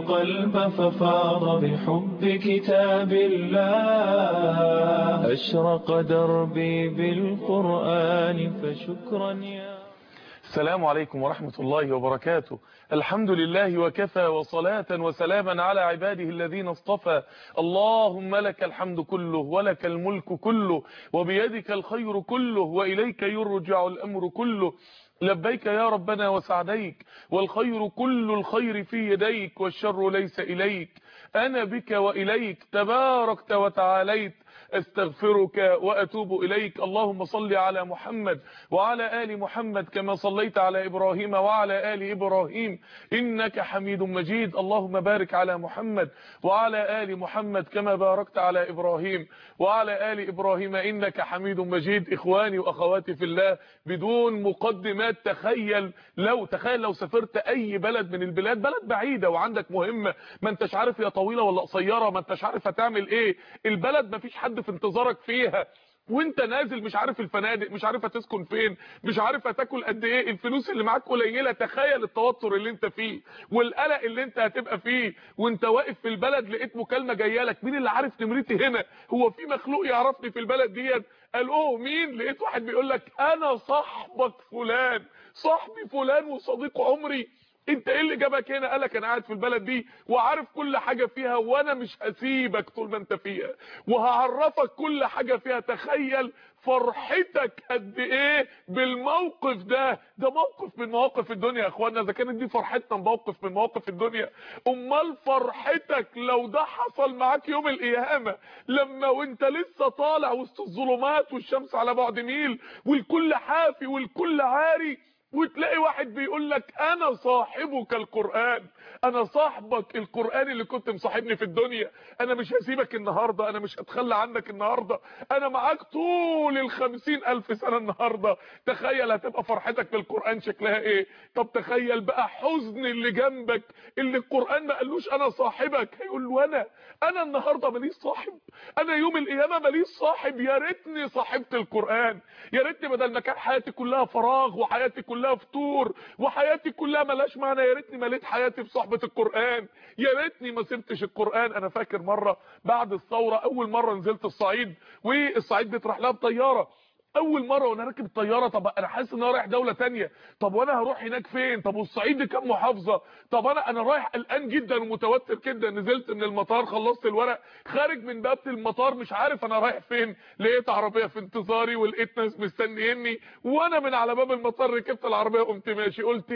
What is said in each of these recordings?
القلب ففاض بحب كتاب الله أشرق دربي بالقرآن فشكرا يا السلام عليكم ورحمة الله وبركاته الحمد لله وكفى وصلاة وسلاما على عباده الذين اصطفى اللهم لك الحمد كله ولك الملك كله وبيدك الخير كله وإليك يرجع الأمر كله لبيك يا ربنا وسعديك والخير كل الخير في يديك والشر ليس إليك أنا بك وإليك تباركت وتعاليت استغفرك واتوب اليك اللهم صل على محمد وعلى ال محمد كما صليت على ابراهيم وعلى ال ابراهيم انك حميد مجيد اللهم بارك على محمد وعلى ال محمد كما باركت على ابراهيم وعلى ال ابراهيم انك حميد مجيد اخواني واخواتي في الله بدون مقدمات تخيل لو تخيل لو سافرت اي بلد من البلاد بلد بعيده وعندك مهمه ما انتش عارف هي طويله ولا قصيره ما انتش عارف هتعمل ايه البلد ما فيش حد في انتظارك فيها وانت نازل مش عارف الفنادق مش عارف هتسكن فين مش عارف هتاكل قد ايه الفلوس اللي معاك قليله تخيل التوتر اللي انت فيه والقلق اللي انت هتبقى فيه وانت واقف في البلد لقيت مكالمه جايه لك مين اللي عارف نمرتي هنا هو في مخلوق يعرفني في البلد ديت قال اوه مين لقيت واحد بيقول لك انا صاحبك فلان صاحبي فلان وصديق عمري انت ايه اللي جابك هنا قالك انا قاعد في البلد دي وعارف كل حاجة فيها وانا مش هسيبك طول ما انت فيها وهعرفك كل حاجة فيها تخيل فرحتك قد ايه بالموقف ده ده موقف من مواقف الدنيا يا اخوانا اذا كانت دي فرحتنا موقف من مواقف الدنيا امال فرحتك لو ده حصل معاك يوم القيامه لما وانت لسه طالع وسط الظلمات والشمس على بعد ميل والكل حافي والكل عاري وتلاقي واحد بيقول لك انا صاحبك القرآن انا صاحبك القرآن اللي كنت مصاحبني في الدنيا انا مش هسيبك النهاردة انا مش هتخلى عنك النهاردة انا معاك طول الخمسين الف سنة النهاردة تخيل هتبقى فرحتك بالقرآن شكلها ايه طب تخيل بقى حزن اللي جنبك اللي القرآن ما قالوش انا صاحبك هيقول له انا انا النهاردة ماليش صاحب انا يوم القيامة ماليش صاحب يا ريتني صاحبت القرآن يا ريتني بدل ما كان حياتي كلها فراغ وحياتي كلها كلها فطور وحياتي كلها ملاش معنى يا ريتني مليت حياتي بصحبه القران يا ريتني ما سبتش القران انا فاكر مره بعد الثوره اول مره نزلت الصعيد والصعيد بيطرح لها بطياره اول مره وانا راكب الطياره طب انا حاسس ان انا رايح دوله تانية طب وانا هروح هناك فين طب والصعيد دي كام محافظه طب انا انا رايح قلقان جدا ومتوتر جدا نزلت من المطار خلصت الورق خارج من باب المطار مش عارف انا رايح فين لقيت عربيه في انتظاري ولقيت ناس مستنيني وانا من على باب المطار ركبت العربيه وقمت ماشي قلت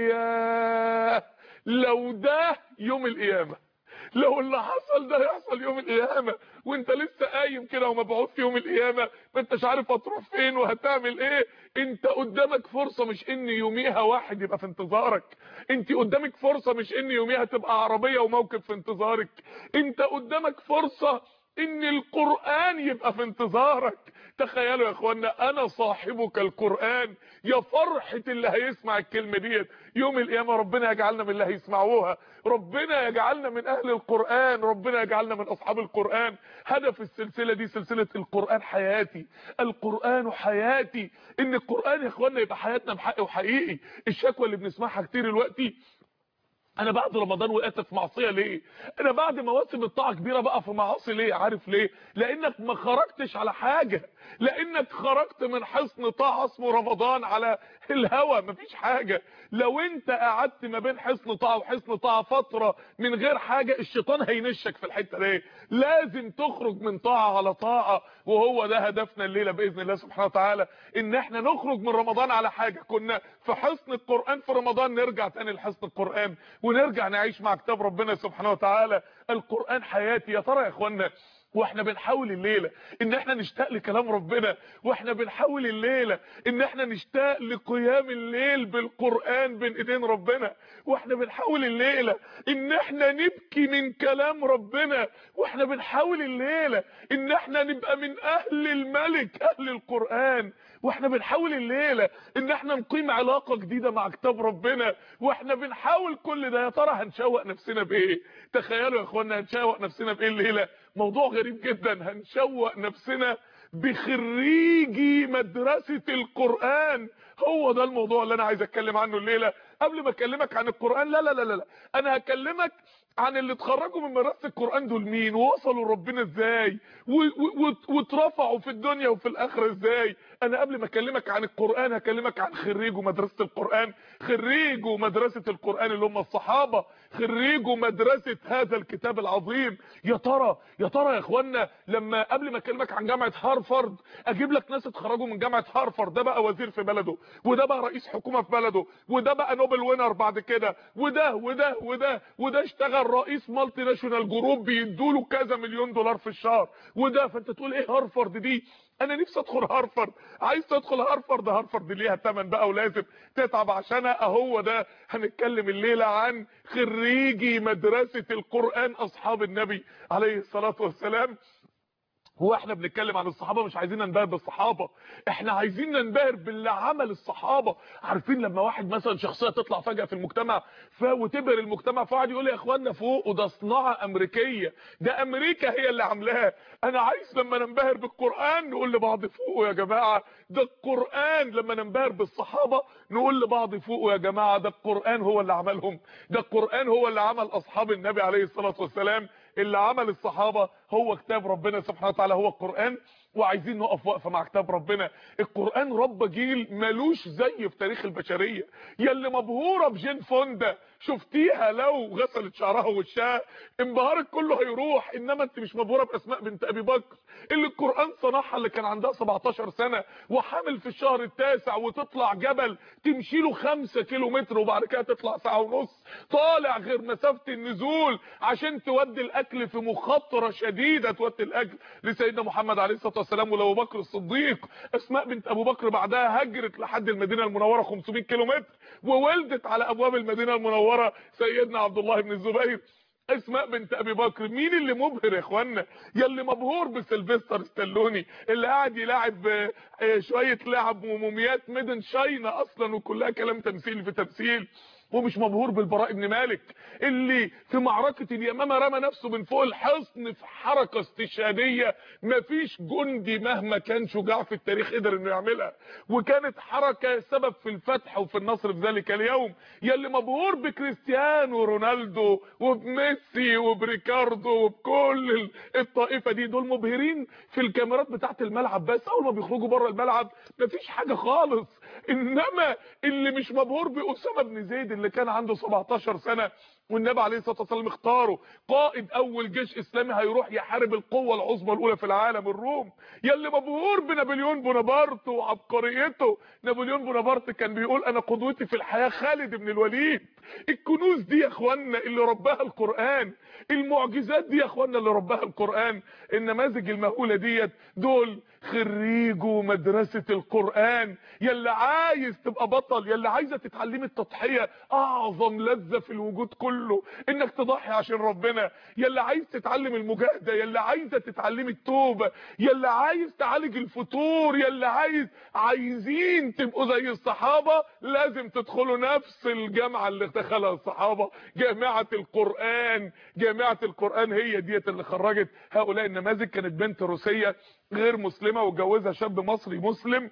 يا لو ده يوم القيامه لو اللي حصل ده يحصل يوم القيامه وانت لسه قايم كده ومبعوث في يوم القيامه ما انتش عارف هتروح فين وهتعمل ايه انت قدامك فرصه مش ان يوميها واحد يبقى في انتظارك انت قدامك فرصه مش ان يوميها تبقى عربيه وموقف في انتظارك انت قدامك فرصه ان القرآن يبقى في انتظارك تخيلوا يا اخوانا انا صاحبك القرآن يا فرحة اللي هيسمع الكلمة ديت يوم القيامة ربنا يجعلنا من اللي هيسمعوها ربنا يجعلنا من اهل القرآن ربنا يجعلنا من اصحاب القرآن هدف السلسلة دي سلسلة القرآن حياتي القرآن حياتي ان القرآن يا اخوانا يبقى حياتنا بحق وحقيقي الشكوى اللي بنسمعها كتير دلوقتي انا بعد رمضان وقعت في معصيه ليه انا بعد مواسم الطاعه كبيره بقى في معاصي ليه عارف ليه لانك ما خرجتش على حاجه لانك خرجت من حصن طاعه اسمه رمضان على الهوى مفيش حاجه لو انت قعدت ما بين حصن طاعه وحصن طاعه فتره من غير حاجه الشيطان هينشك في الحته دي لازم تخرج من طاعه على طاعه وهو ده هدفنا الليله باذن الله سبحانه وتعالى ان احنا نخرج من رمضان على حاجه كنا في حصن القران في رمضان نرجع تاني لحصن القران ونرجع نعيش مع كتاب ربنا سبحانه وتعالى القرآن حياتي يا ترى يا اخوانا واحنا بنحاول الليلة ان احنا نشتاق لكلام ربنا واحنا بنحاول الليلة ان احنا نشتاق لقيام الليل بالقرآن بين ايدين ربنا واحنا بنحاول الليلة ان احنا نبكي من كلام ربنا واحنا بنحاول الليلة ان احنا نبقى من اهل الملك اهل القرآن واحنا بنحاول الليلة ان احنا نقيم علاقة جديدة مع كتاب ربنا واحنا بنحاول كل ده يا ترى هنشوق نفسنا بايه تخيلوا يا اخوانا هنشوق نفسنا بايه الليلة موضوع غريب جدا هنشوق نفسنا بخريجي مدرسة القرآن هو ده الموضوع اللي انا عايز اتكلم عنه الليلة قبل ما اكلمك عن القران لا لا لا لا انا هكلمك عن اللي اتخرجوا من مدرسه القران دول مين ووصلوا لربنا ازاي واترفعوا في الدنيا وفي الاخره ازاي انا قبل ما اكلمك عن القران هكلمك عن خريجوا مدرسه القران خريجوا مدرسه القران اللي هم الصحابه خريجوا مدرسه هذا الكتاب العظيم يا ترى يا ترى يا اخوانا لما قبل ما اكلمك عن جامعه هارفارد اجيب لك ناس اتخرجوا من جامعه هارفارد ده بقى وزير في بلده وده بقى رئيس حكومه في بلده وده بقى نوبل وينر بعد كده وده وده وده وده اشتغل رئيس مالتي ناشونال جروب بيدوا له كذا مليون دولار في الشهر وده فانت تقول ايه هارفارد دي انا نفسي ادخل هارفارد عايز تدخل هارفارد هارفارد ليها ثمن بقى ولازم تتعب عشانها اهو ده هنتكلم الليله عن خريجي مدرسه القران اصحاب النبي عليه الصلاه والسلام هو احنا بنتكلم عن الصحابه مش عايزين ننبهر بالصحابه احنا عايزين ننبهر باللي عمل الصحابه عارفين لما واحد مثلا شخصيه تطلع فجاه في المجتمع ف وتبهر المجتمع فقعد يقول يا اخوانا فوق وده صناعه امريكيه ده امريكا هي اللي عاملاها انا عايز لما ننبهر بالقران نقول لبعض فوقوا يا جماعه ده القران لما ننبهر بالصحابه نقول لبعض فوقوا يا جماعه ده القران هو اللي عملهم ده القران هو اللي عمل اصحاب النبي عليه الصلاه والسلام اللي عمل الصحابه هو كتاب ربنا سبحانه وتعالى هو القران وعايزين نقف وقفه مع كتاب ربنا القران رب جيل ملوش زي في تاريخ البشريه يلي مبهوره بجين فوندا شفتيها لو غسلت شعرها ووشها انبهارك كله هيروح انما انت مش مبهوره باسماء بنت ابي بكر اللي القران صنعها اللي كان عندها 17 سنه وحامل في الشهر التاسع وتطلع جبل تمشي له 5 كيلو متر وبعد كده تطلع ساعه ونص طالع غير مسافه النزول عشان تودي الاكل في مخاطره شديده تودي الاكل لسيدنا محمد عليه الصلاه والسلام ولابو بكر الصديق اسماء بنت ابو بكر بعدها هجرت لحد المدينه المنوره 500 كيلو متر وولدت على ابواب المدينه المنوره سيدنا عبد الله بن الزبير اسماء بنت ابي بكر مين اللي مبهر يا اخوانا يلي مبهور بسيلفستر ستالوني اللي قاعد يلعب شويه لعب وموميات ميدن شاينا اصلا وكلها كلام تمثيل في تمثيل ومش مبهور بالبراء بن مالك اللي في معركة اليمامة رمى نفسه من فوق الحصن في حركة استشهادية مفيش جندي مهما كان شجاع في التاريخ قدر انه يعملها وكانت حركة سبب في الفتح وفي النصر في ذلك اليوم يلي مبهور بكريستيانو رونالدو وبميسي وبريكاردو وبكل الطائفة دي دول مبهرين في الكاميرات بتاعت الملعب بس اول ما بيخرجوا بره الملعب مفيش حاجة خالص انما اللي مش مبهور بأسامة بن زيد اللي كان عنده 17 سنة والنبي عليه الصلاه والسلام اختاره قائد اول جيش اسلامي هيروح يحارب القوه العظمى الاولى في العالم الروم يلي مبهور بنابليون بونابرت وعبقريته نابليون بونابرت كان بيقول انا قدوتي في الحياه خالد بن الوليد الكنوز دي يا اخوانا اللي ربها القران المعجزات دي يا اخوانا اللي ربها القران النماذج المهوله ديت دول خريجوا مدرسه القران يلي عايز تبقى بطل يلي عايزه تتعلمي التضحيه اعظم لذه في الوجود كله انك تضحي عشان ربنا يلي عايز تتعلم المجاهده يلي عايزه تتعلمي التوبه يلي عايز تعالج الفتور يلي عايز عايزين تبقوا زي الصحابه لازم تدخلوا نفس الجامعه اللي دخلها الصحابه جامعه القران جامعه القران هي ديت اللي خرجت هؤلاء النماذج كانت بنت روسيه غير مسلمه واتجوزها شاب مصري مسلم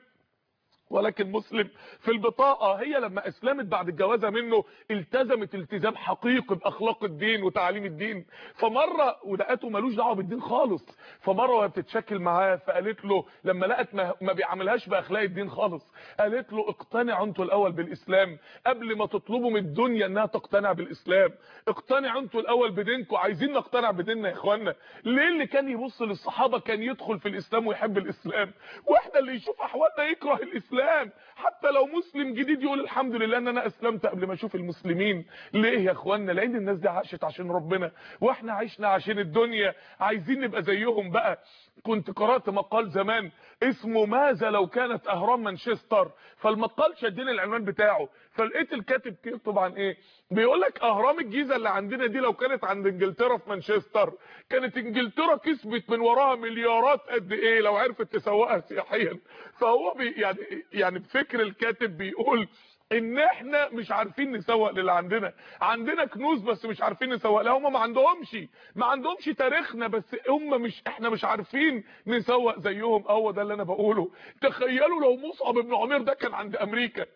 ولكن مسلم في البطاقة هي لما اسلمت بعد الجوازة منه التزمت التزام حقيقي باخلاق الدين وتعاليم الدين فمرة ولقته ملوش دعوه بالدين خالص فمرة وهي بتتشكل معاه فقالت له لما لقت ما, ما بيعملهاش باخلاق الدين خالص قالت له اقتنعوا انتوا الاول بالاسلام قبل ما تطلبوا من الدنيا انها تقتنع بالاسلام اقتنعوا انتوا الاول بدينكم عايزين نقتنع بديننا يا اخوانا ليه اللي كان يبص للصحابة كان يدخل في الاسلام ويحب الاسلام واحنا اللي يشوف احوالنا يكره الاسلام الاسلام حتى لو مسلم جديد يقول الحمد لله ان انا اسلمت قبل ما اشوف المسلمين ليه يا اخوانا لان الناس دي عاشت عشان ربنا واحنا عشنا عشان الدنيا عايزين نبقى زيهم بقى كنت قرات مقال زمان اسمه ماذا لو كانت اهرام مانشستر فالمقال شدني العنوان بتاعه فلقيت الكاتب كتب عن ايه بيقول لك اهرام الجيزه اللي عندنا دي لو كانت عند انجلترا في مانشستر كانت انجلترا كسبت من وراها مليارات قد ايه لو عرفت تسوقها سياحيا فهو بي يعني يعني بفكر الكاتب بيقول ان احنا مش عارفين نسوق للي عندنا عندنا كنوز بس مش عارفين نسوق لها هم ما عندهمش ما عندهمش تاريخنا بس هم مش احنا مش عارفين نسوق زيهم هو ده اللي انا بقوله تخيلوا لو مصعب بن عمير ده كان عند امريكا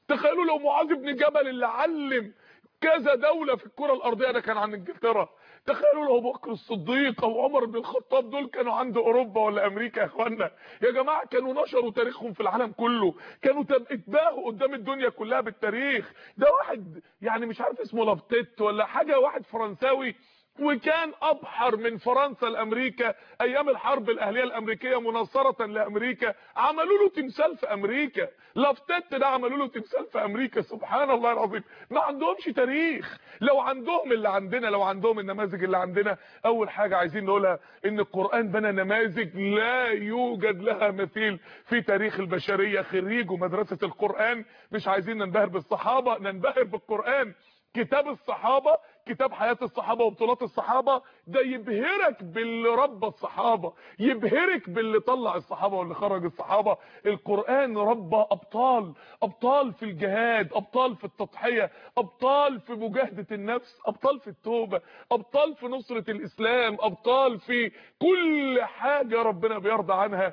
تخيلوا لو معاذ بن جبل اللي علم كذا دولة في الكرة الارضية ده كان عن انجلترا تخيلوا لو ابو بكر الصديق او عمر بن الخطاب دول كانوا عند اوروبا ولا امريكا يا اخوانا يا جماعه كانوا نشروا تاريخهم في العالم كله كانوا اتباهوا قدام الدنيا كلها بالتاريخ ده واحد يعني مش عارف اسمه لافتيت ولا حاجه واحد فرنساوي وكان ابحر من فرنسا لامريكا ايام الحرب الاهليه الامريكيه مناصره لامريكا عملوا له تمثال في امريكا لافتت ده عملوا له تمثال في امريكا سبحان الله العظيم ما عندهمش تاريخ لو عندهم اللي عندنا لو عندهم النماذج اللي عندنا اول حاجه عايزين نقولها ان القران بنى نماذج لا يوجد لها مثيل في تاريخ البشريه خريجوا مدرسه القران مش عايزين ننبهر بالصحابه ننبهر بالقران كتاب الصحابة كتاب حياة الصحابة وبطولات الصحابة ده يبهرك باللي ربى الصحابة يبهرك باللي طلع الصحابة واللي خرج الصحابة القرآن ربى أبطال أبطال في الجهاد أبطال في التضحية أبطال في مجاهدة النفس أبطال في التوبة أبطال في نصرة الإسلام أبطال في كل حاجة ربنا بيرضى عنها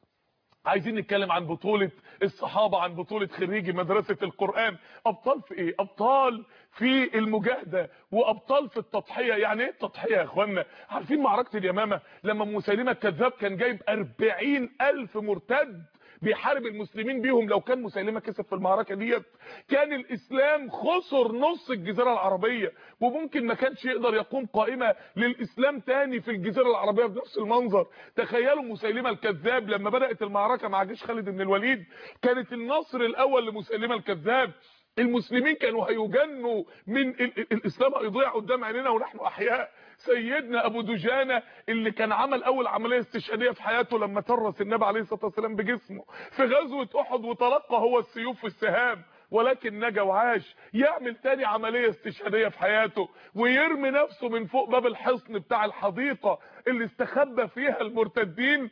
عايزين نتكلم عن بطولة الصحابة عن بطولة خريجي مدرسة القرآن ابطال في ايه ابطال في المجاهدة وابطال في التضحية يعني ايه التضحية يا اخوانا عارفين معركة اليمامة لما مسيلمة الكذاب كان جايب اربعين الف مرتد بيحارب المسلمين بيهم لو كان مسيلمه كسب في المعركه ديت كان الاسلام خسر نص الجزيره العربيه وممكن ما كانش يقدر يقوم قائمه للاسلام تاني في الجزيره العربيه بنفس المنظر تخيلوا مسيلمه الكذاب لما بدات المعركه مع جيش خالد بن الوليد كانت النصر الاول لمسيلمه الكذاب المسلمين كانوا هيجنوا من الاسلام هيضيع قدام عينينا ونحن احياء سيدنا ابو دجانه اللي كان عمل اول عمليه استشهاديه في حياته لما ترس النبي عليه الصلاه والسلام بجسمه في غزوه احد وتلقى هو السيوف والسهام ولكن نجا وعاش يعمل تاني عملية استشهادية في حياته ويرمي نفسه من فوق باب الحصن بتاع الحديقة اللي استخبى فيها المرتدين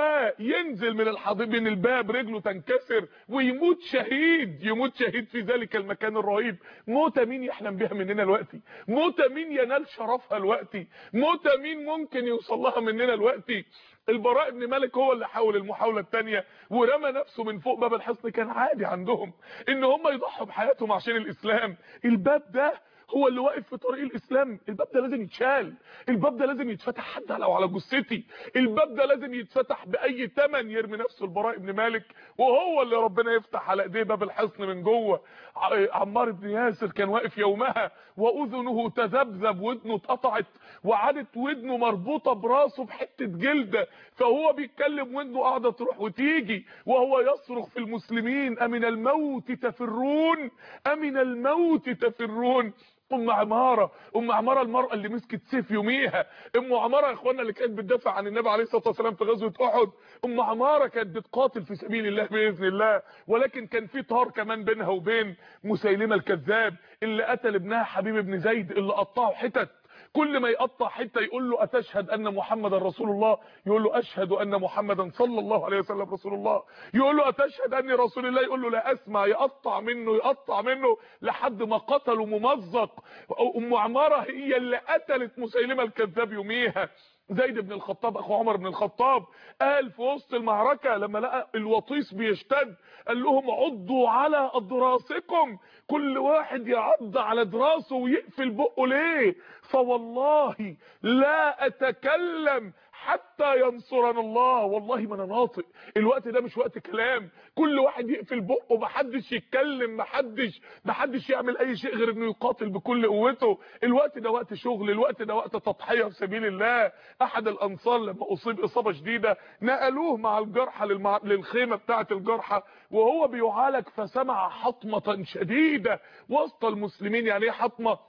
وينزل من الحديقة من الباب رجله تنكسر ويموت شهيد يموت شهيد في ذلك المكان الرهيب موتة مين يحلم بها مننا دلوقتي موتة مين ينال شرفها دلوقتي موتة مين ممكن يوصل لها مننا دلوقتي البراء بن مالك هو اللي حاول المحاولة الثانية ورمى نفسه من فوق باب الحصن كان عادي عندهم ان هم يضحوا بحياتهم عشان الاسلام الباب ده هو اللي واقف في طريق الاسلام الباب ده لازم يتشال الباب ده لازم يتفتح حتى لو على جثتي الباب ده لازم يتفتح باي ثمن يرمي نفسه البراء بن مالك وهو اللي ربنا يفتح على ايديه باب الحصن من جوه عمار بن ياسر كان واقف يومها واذنه تذبذب ودنه اتقطعت وعادت ودنه مربوطه براسه بحته جلده فهو بيتكلم ودنه قاعده تروح وتيجي وهو يصرخ في المسلمين امن الموت تفرون امن الموت تفرون ام عماره ام عماره المراه اللي مسكت سيف يوميها ام عماره يا اخوانا اللي كانت بتدافع عن النبي عليه الصلاه والسلام في غزوه احد ام عماره كانت بتقاتل في سبيل الله باذن الله ولكن كان في طار كمان بينها وبين مسيلمه الكذاب اللي قتل ابنها حبيب بن زيد اللي قطعه حتت كل ما يقطع حته يقول له اتشهد ان محمدا رسول الله يقول له اشهد ان محمدا صلى الله عليه وسلم رسول الله يقول له اتشهد اني رسول الله يقول له لا اسمع يقطع منه يقطع منه لحد ما قتله ممزق ام عماره هي اللي قتلت مسيلمه الكذاب يوميها زيد بن الخطاب اخو عمر بن الخطاب قال في وسط المعركة لما لقى الوطيس بيشتد قال لهم عضوا على اضراسكم كل واحد يعض على دراسه ويقفل بقه ليه فوالله لا اتكلم حتى ينصرنا الله والله ما انا ناطق الوقت ده مش وقت كلام كل واحد يقفل بقه محدش يتكلم محدش محدش يعمل اي شيء غير انه يقاتل بكل قوته الوقت ده وقت شغل الوقت ده وقت تضحيه في سبيل الله احد الانصار لما اصيب اصابه شديده نقلوه مع الجرحى للمع... للخيمه بتاعه الجرحى وهو بيعالج فسمع حطمه شديده وسط المسلمين يعني ايه حطمه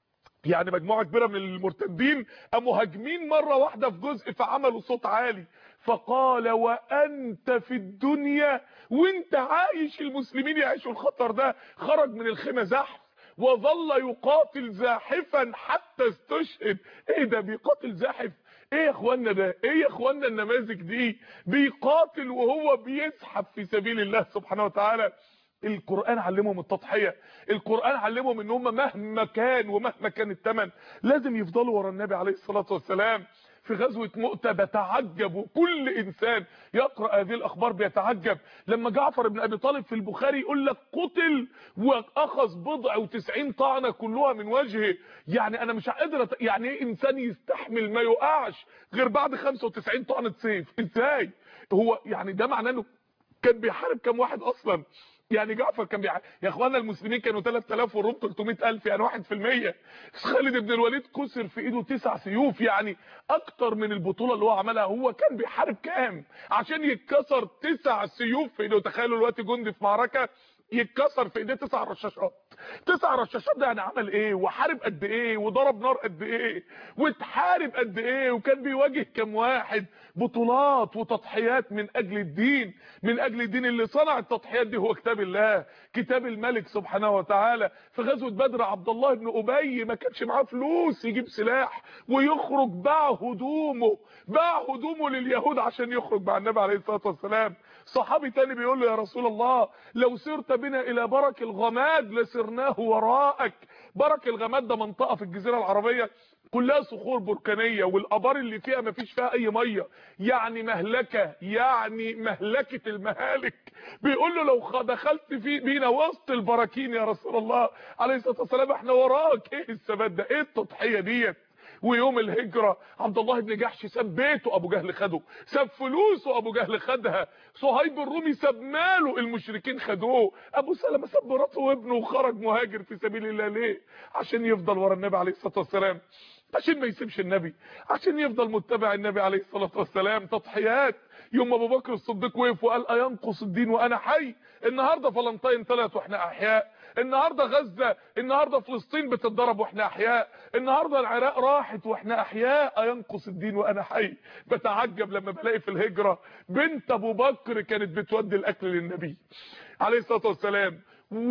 يعني مجموعه كبيره من المرتدين قاموا هاجمين مره واحده في جزء فعملوا صوت عالي فقال وانت في الدنيا وانت عايش المسلمين يعيشوا الخطر ده خرج من الخيمه زحف وظل يقاتل زاحفا حتى استشهد ايه ده بيقاتل زاحف ايه يا اخوانا ده ايه يا اخوانا النماذج دي بيقاتل وهو بيزحف في سبيل الله سبحانه وتعالى القرآن علمهم التضحية القرآن علمهم ان هم مهما كان ومهما كان الثمن لازم يفضلوا ورا النبي عليه الصلاة والسلام في غزوة مؤتة بتعجب وكل انسان يقرأ هذه الاخبار بيتعجب لما جعفر بن ابي طالب في البخاري يقول لك قتل واخذ بضع وتسعين طعنة كلها من وجهه يعني انا مش قادر أت... يعني ايه انسان يستحمل ما يقعش غير بعد 95 طعنة سيف ازاي هو يعني ده معناه انه كان بيحارب كام واحد اصلا يعني جعفر كان بيع... يا اخوانا المسلمين كانوا 3000 والروم 300000 يعني 1% خالد بن الوليد كسر في ايده تسع سيوف يعني اكتر من البطوله اللي هو عملها هو كان بيحارب كام عشان يتكسر تسع سيوف في ايده تخيلوا دلوقتي جندي في معركه يتكسر في ايديه تسع رشاشات تسع رشاشات ده يعني عمل ايه وحارب قد ايه وضرب نار قد ايه واتحارب قد ايه وكان بيواجه كام واحد بطولات وتضحيات من اجل الدين من اجل الدين اللي صنع التضحيات دي هو كتاب الله كتاب الملك سبحانه وتعالى في غزوه بدر عبد الله بن ابي ما كانش معاه فلوس يجيب سلاح ويخرج باع هدومه باع هدومه لليهود عشان يخرج مع النبي عليه الصلاه والسلام صحابي تاني بيقول له يا رسول الله لو سرت بنا الى برك الغماد لسرناه وراءك برك الغماد ده منطقه في الجزيره العربيه كلها صخور بركانيه والابار اللي فيها ما فيش فيها اي ميه يعني مهلكه يعني مهلكه المهالك بيقول له لو دخلت في بينا وسط البراكين يا رسول الله عليه الصلاه والسلام احنا وراك ايه الثبات ده ايه التضحيه ديت ويوم الهجرة عبد الله بن جحش ساب بيته ابو جهل خده ساب فلوسه ابو جهل خدها صهيب الرومي ساب ماله المشركين خدوه ابو سلمة ساب مراته وابنه وخرج مهاجر في سبيل الله ليه عشان يفضل ورا النبي عليه الصلاة والسلام عشان ما يسيبش النبي عشان يفضل متبع النبي عليه الصلاة والسلام تضحيات يوم ابو بكر الصديق وقف وقال اينقص الدين وانا حي النهارده فلنطين طلعت واحنا احياء النهارده غزه النهارده فلسطين بتتضرب واحنا احياء النهارده العراق راحت واحنا احياء ينقص الدين وانا حي بتعجب لما بلاقي في الهجره بنت ابو بكر كانت بتودي الاكل للنبي عليه الصلاه والسلام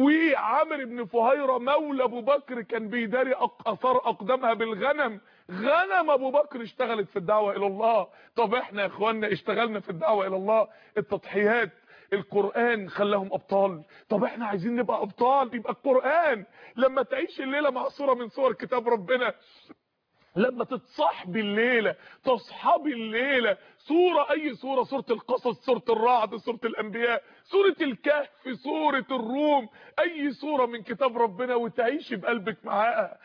وعامر بن فهيره مولى ابو بكر كان بيداري اثار اقدامها بالغنم غنم ابو بكر اشتغلت في الدعوه الى الله طب احنا يا اخوانا اشتغلنا في الدعوه الى الله التضحيات القرآن خلاهم أبطال طب احنا عايزين نبقى أبطال يبقى القرآن لما تعيش الليلة مع صورة من صور كتاب ربنا لما تتصاحبي الليلة تصحبي الليلة صورة اي صورة صورة القصص صورة الرعد صورة الانبياء صورة الكهف صورة الروم اي صورة من كتاب ربنا وتعيشي بقلبك معاها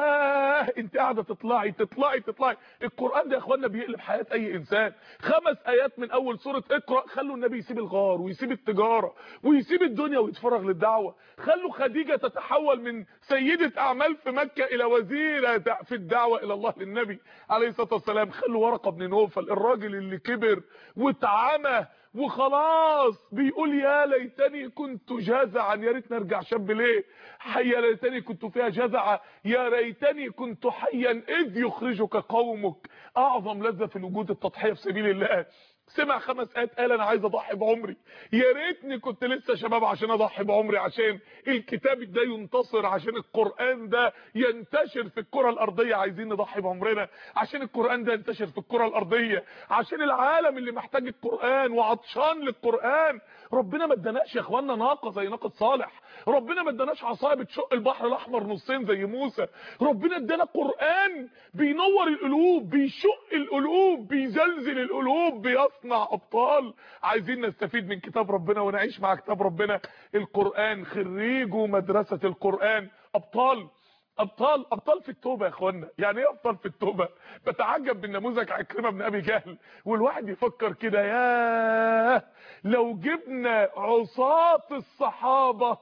يا انت قاعدة تطلعي تطلعي تطلعي القرآن ده يا اخوانا بيقلب حياة اي انسان خمس ايات من اول سورة اقرأ خلوا النبي يسيب الغار ويسيب التجارة ويسيب الدنيا ويتفرغ للدعوة خلوا خديجة تتحول من سيدة اعمال في مكة الى وزيرة في الدعوة الى الله للنبي عليه الصلاة والسلام خلوا ورقة بن نوفل الراجل اللي كبر واتعمى وخلاص بيقول يا ليتني كنت جزعا يا ريت نرجع شاب ليه يا ليتني كنت فيها جزعا يا ريتني كنت حيا اذ يخرجك قومك اعظم لذة في الوجود التضحية في سبيل الله سمع خمس ايات قال انا عايز اضحي بعمري يا ريتني كنت لسه شباب عشان اضحي بعمري عشان الكتاب ده ينتصر عشان القران ده ينتشر في الكره الارضيه عايزين نضحي بعمرنا عشان القران ده ينتشر في الكره الارضيه عشان العالم اللي محتاج القران وعطشان للقران ربنا ما اداناش يا اخوانا ناقه زي ناقه صالح ربنا ما اداناش عصايه بتشق البحر الاحمر نصين زي موسى ربنا ادانا قران بينور القلوب بيشق القلوب بيزلزل القلوب بيصنع ابطال عايزين نستفيد من كتاب ربنا ونعيش مع كتاب ربنا القران خريجوا مدرسه القران ابطال ابطال ابطال في التوبه يا اخوانا يعني ايه ابطال في التوبه بتعجب من نموذج عكرمه بن ابي جهل والواحد يفكر كده ياه لو جبنا عصاة الصحابه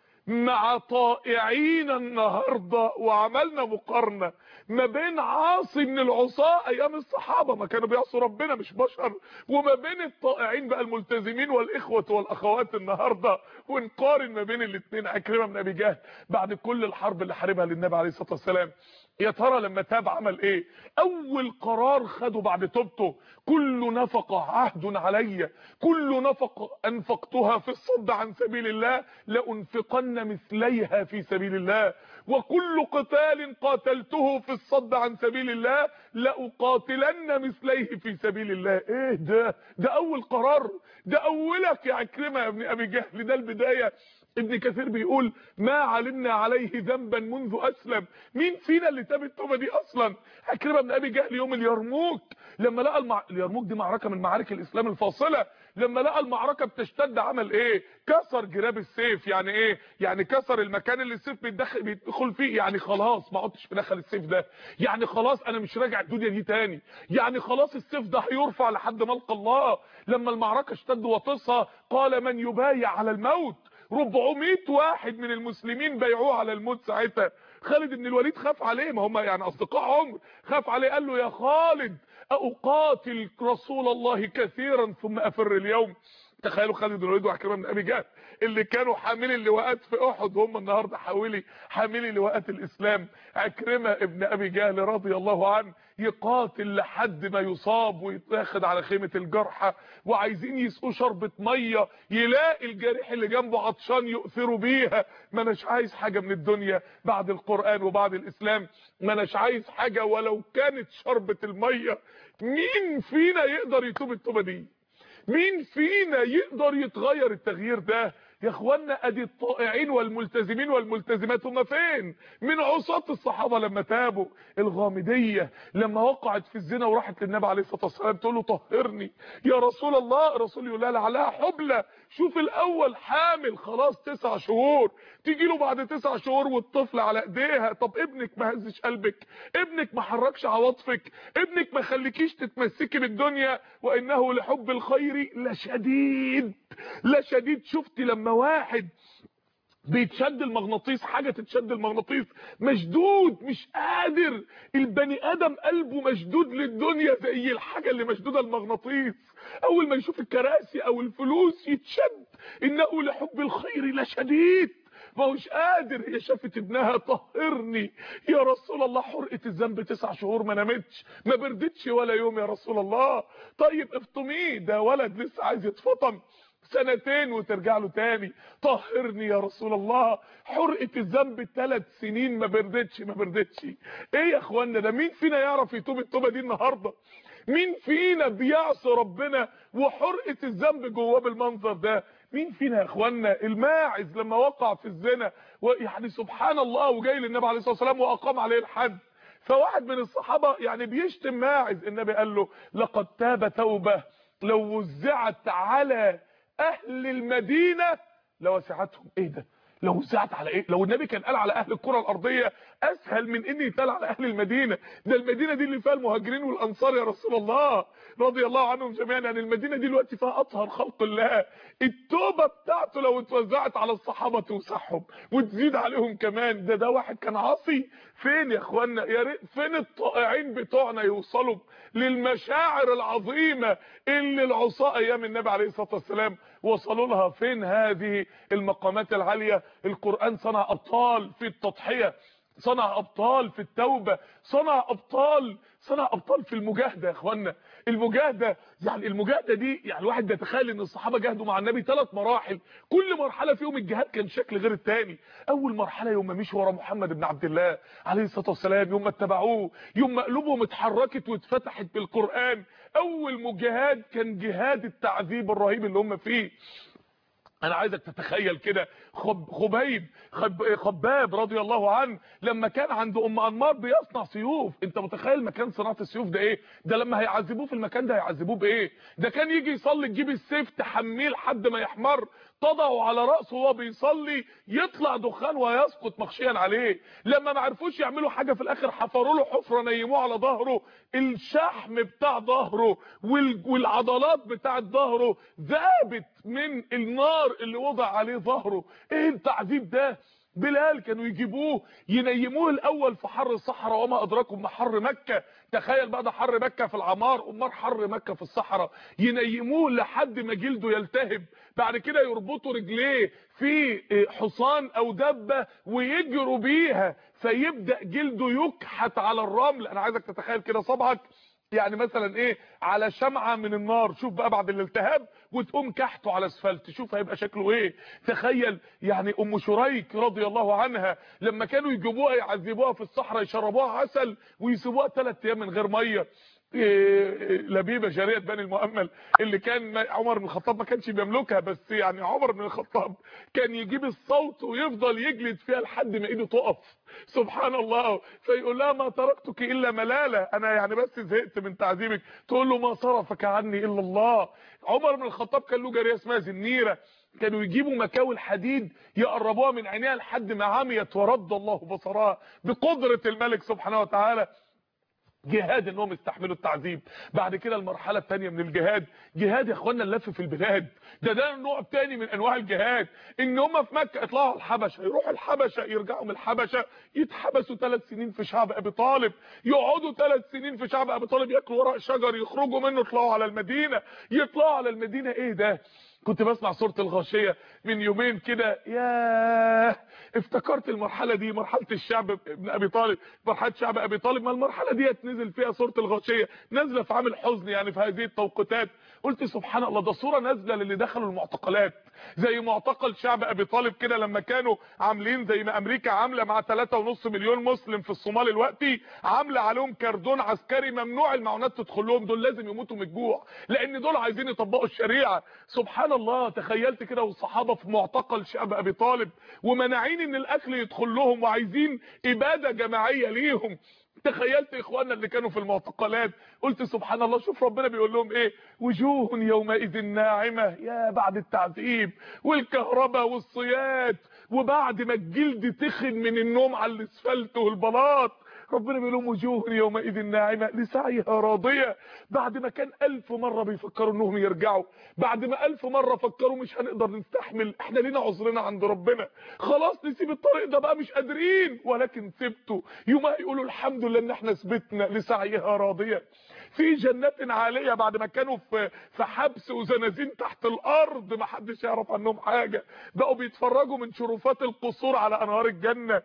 مع طائعين النهارده وعملنا مقارنه ما بين عاصي من العصاة ايام الصحابه ما كانوا بيعصوا ربنا مش بشر وما بين الطائعين بقى الملتزمين والاخوه والاخوات النهارده ونقارن ما بين الاثنين عكرمه بن ابي جهل بعد كل الحرب اللي حاربها للنبي عليه الصلاه والسلام يا ترى لما تاب عمل ايه اول قرار خده بعد توبته كل نفقه عهد علي كل نفقه انفقتها في الصد عن سبيل الله لانفقن مثليها في سبيل الله وكل قتال قاتلته في الصد عن سبيل الله لاقاتلن مثليه في سبيل الله ايه ده ده اول قرار ده اولك يا عكرمه يا ابن ابي جهل ده البدايه ابن كثير بيقول ما علمنا عليه ذنبا منذ اسلم مين فينا اللي تاب التوبه دي اصلا عكرمه بن ابي جهل يوم اليرموك لما لقى المع... اليرموك دي معركه من معارك الاسلام الفاصله لما لقى المعركه بتشتد عمل ايه كسر جراب السيف يعني ايه يعني كسر المكان اللي السيف بيدخل بيدخل فيه يعني خلاص ما عدتش بدخل السيف ده يعني خلاص انا مش راجع الدنيا دي تاني يعني خلاص السيف ده هيرفع لحد ما القى الله لما المعركه اشتد وطسها قال من يبايع على الموت 400 واحد من المسلمين بايعوه على الموت ساعتها خالد بن الوليد خاف عليه ما هم يعني اصدقاء عمر خاف عليه قال له يا خالد اقاتل رسول الله كثيرا ثم افر اليوم تخيلوا خالد بن الوليد وعكرمه بن ابي جهل اللي كانوا حاملي اللواءات في احد هم النهارده حاولي حاملي لواءات الاسلام عكرمه ابن ابي جهل رضي الله عنه يقاتل لحد ما يصاب ويتاخد على خيمه الجرحى وعايزين يسقوا شربة ميه يلاقي الجريح اللي جنبه عطشان يؤثروا بيها ما اناش عايز حاجه من الدنيا بعد القران وبعد الاسلام ما اناش عايز حاجه ولو كانت شربة الميه مين فينا يقدر يتوب التوبه دي مين فينا يقدر يتغير التغيير ده يا اخوانا ادي الطائعين والملتزمين والملتزمات هم فين من عصاة الصحابة لما تابوا الغامدية لما وقعت في الزنا وراحت للنبي عليه الصلاة والسلام تقول له طهرني يا رسول الله رسول يقول لها لعلها حبلى شوف الاول حامل خلاص تسع شهور تيجي له بعد تسع شهور والطفل على ايديها طب ابنك ما هزش قلبك ابنك ما حركش عواطفك ابنك ما خليكيش تتمسكي بالدنيا وانه لحب الخير لشديد لشديد شفتي لما واحد بيتشد المغناطيس حاجه تتشد المغناطيس مشدود مش قادر البني ادم قلبه مشدود للدنيا زي الحاجه اللي مشدوده المغناطيس اول ما يشوف الكراسي او الفلوس يتشد انه لحب الخير لشديد ما هوش قادر هي شافت ابنها طهرني يا رسول الله حرقه الذنب تسع شهور ما نامتش ما بردتش ولا يوم يا رسول الله طيب افطميه ده ولد لسه عايز يتفطم سنتين وترجع له تاني طهرني يا رسول الله حرقه الذنب ثلاث سنين ما بردتش ما بردتش ايه يا اخوانا ده مين فينا يعرف يتوب التوبه دي النهارده مين فينا بيعصي ربنا وحرقه الذنب جواه بالمنظر ده مين فينا يا اخوانا الماعز لما وقع في الزنا يعني سبحان الله وجاي للنبي عليه الصلاه والسلام واقام عليه الحد فواحد من الصحابه يعني بيشتم ماعز النبي قال له لقد تاب توبه لو وزعت على اهل المدينه لوسعتهم ايه ده لو وزعت على ايه لو النبي كان قال على اهل الكره الارضيه اسهل من ان يتقال على اهل المدينه ده المدينه دي اللي فيها المهاجرين والانصار يا رسول الله رضي الله عنهم جميعا يعني المدينه دي دلوقتي فيها اطهر خلق الله التوبه بتاعته لو اتوزعت على الصحابه توسعهم وتزيد عليهم كمان ده ده واحد كان عاصي فين يا اخوانا يا ريت فين الطائعين بتوعنا يوصلوا للمشاعر العظيمه اللي العصاه ايام النبي عليه الصلاه والسلام وصلوا لها فين هذه المقامات العاليه القران صنع ابطال في التضحيه صنع ابطال في التوبه صنع ابطال صنع ابطال في المجاهده يا اخوانا المجاهده يعني المجاهده دي يعني الواحد بيتخيل ان الصحابه جاهدوا مع النبي ثلاث مراحل كل مرحله فيهم الجهاد كان شكل غير الثاني اول مرحله يوم ما مشوا ورا محمد بن عبد الله عليه الصلاه والسلام يوم ما اتبعوه يوم ما قلوبهم اتحركت واتفتحت بالقران اول مجاهد كان جهاد التعذيب الرهيب اللي هم فيه انا عايزك تتخيل كده خب خبيب خب خباب رضي الله عنه لما كان عند ام انمار بيصنع سيوف انت متخيل مكان صناعه السيوف ده ايه ده لما هيعذبوه في المكان ده هيعذبوه بايه ده كان يجي يصلي تجيب السيف تحميه لحد ما يحمر تضعه على راسه وهو بيصلي يطلع دخان ويسقط مخشيا عليه لما ما عرفوش يعملوا حاجه في الاخر حفروا له حفره نيموه على ظهره الشحم بتاع ظهره والعضلات بتاعه ظهره ذابت من النار اللي وضع عليه ظهره ايه التعذيب ده بلال كانوا يجيبوه ينيموه الاول في حر الصحراء وما ادراكم ما حر مكه تخيل بقى ده حر مكه في العمار امال حر مكه في الصحراء ينيموه لحد ما جلده يلتهب بعد كده يربطوا رجليه في حصان او دبه ويجروا بيها فيبدا جلده يكحت على الرمل انا عايزك تتخيل كده صبعك يعني مثلا ايه على شمعة من النار شوف بقى بعد الالتهاب وتقوم كحته على اسفلت شوف هيبقى شكله ايه تخيل يعني ام شريك رضي الله عنها لما كانوا يجيبوها يعذبوها في الصحراء يشربوها عسل ويسيبوها 3 ايام من غير ميه لبيبة جارية بني المؤمل اللي كان عمر بن الخطاب ما كانش بيملكها بس يعني عمر بن الخطاب كان يجيب الصوت ويفضل يجلد فيها لحد ما ايده تقف سبحان الله فيقول لها ما تركتك الا ملاله انا يعني بس زهقت من تعذيبك تقول له ما صرفك عني الا الله عمر بن الخطاب كان له جاريه اسمها زنيره كانوا يجيبوا مكاوي الحديد يقربوها من عينيها لحد ما عميت ورد الله بصرها بقدره الملك سبحانه وتعالى جهاد انهم يستحملوا التعذيب بعد كده المرحله الثانيه من الجهاد جهاد يا اخوانا اللف في البلاد ده ده نوع تاني من انواع الجهاد ان هم في مكه يطلعوا على الحبشه يروحوا الحبشه يرجعوا من الحبشه يتحبسوا ثلاث سنين في شعب ابي طالب يقعدوا ثلاث سنين في شعب ابي طالب ياكلوا ورق شجر يخرجوا منه يطلعوا على المدينه يطلعوا على المدينه ايه ده كنت بسمع سوره الغاشيه من يومين كده ياه افتكرت المرحله دي مرحله الشعب ابن ابي طالب مرحله شعب ابي طالب ما المرحله ديت نزل فيها سوره الغاشيه نازله في عام الحزن يعني في هذه التوقيتات قلت سبحان الله ده صوره نازله للي دخلوا المعتقلات زي معتقل شعب ابي طالب كده لما كانوا عاملين زي ما امريكا عامله مع 3.5 مليون مسلم في الصومال الوقتي عامله عليهم كردون عسكري ممنوع المعونات تدخل لهم دول لازم يموتوا من الجوع لان دول عايزين يطبقوا الشريعه سبحان الله تخيلت كده والصحابه في معتقل شعب ابي طالب ومناعين ان الاكل يدخل لهم وعايزين اباده جماعيه ليهم تخيلت اخواننا اللي كانوا في المعتقلات قلت سبحان الله شوف ربنا بيقول لهم ايه وجوه يومئذ ناعمه يا بعد التعذيب والكهرباء والصياد وبعد ما الجلد تخن من النوم على الاسفلت والبلاط ربنا بيقول لهم وجوه يومئذ ناعمه لسعيها راضيه بعد ما كان ألف مره بيفكروا انهم يرجعوا بعد ما ألف مره فكروا مش هنقدر نستحمل احنا لينا عذرنا عند ربنا خلاص نسيب الطريق ده بقى مش قادرين ولكن سبته يوم يقولوا الحمد لله ان احنا ثبتنا لسعيها راضيه في جنات عاليه بعد ما كانوا في في حبس وزنازين تحت الارض ما حدش يعرف عنهم حاجه بقوا بيتفرجوا من شرفات القصور على انهار الجنه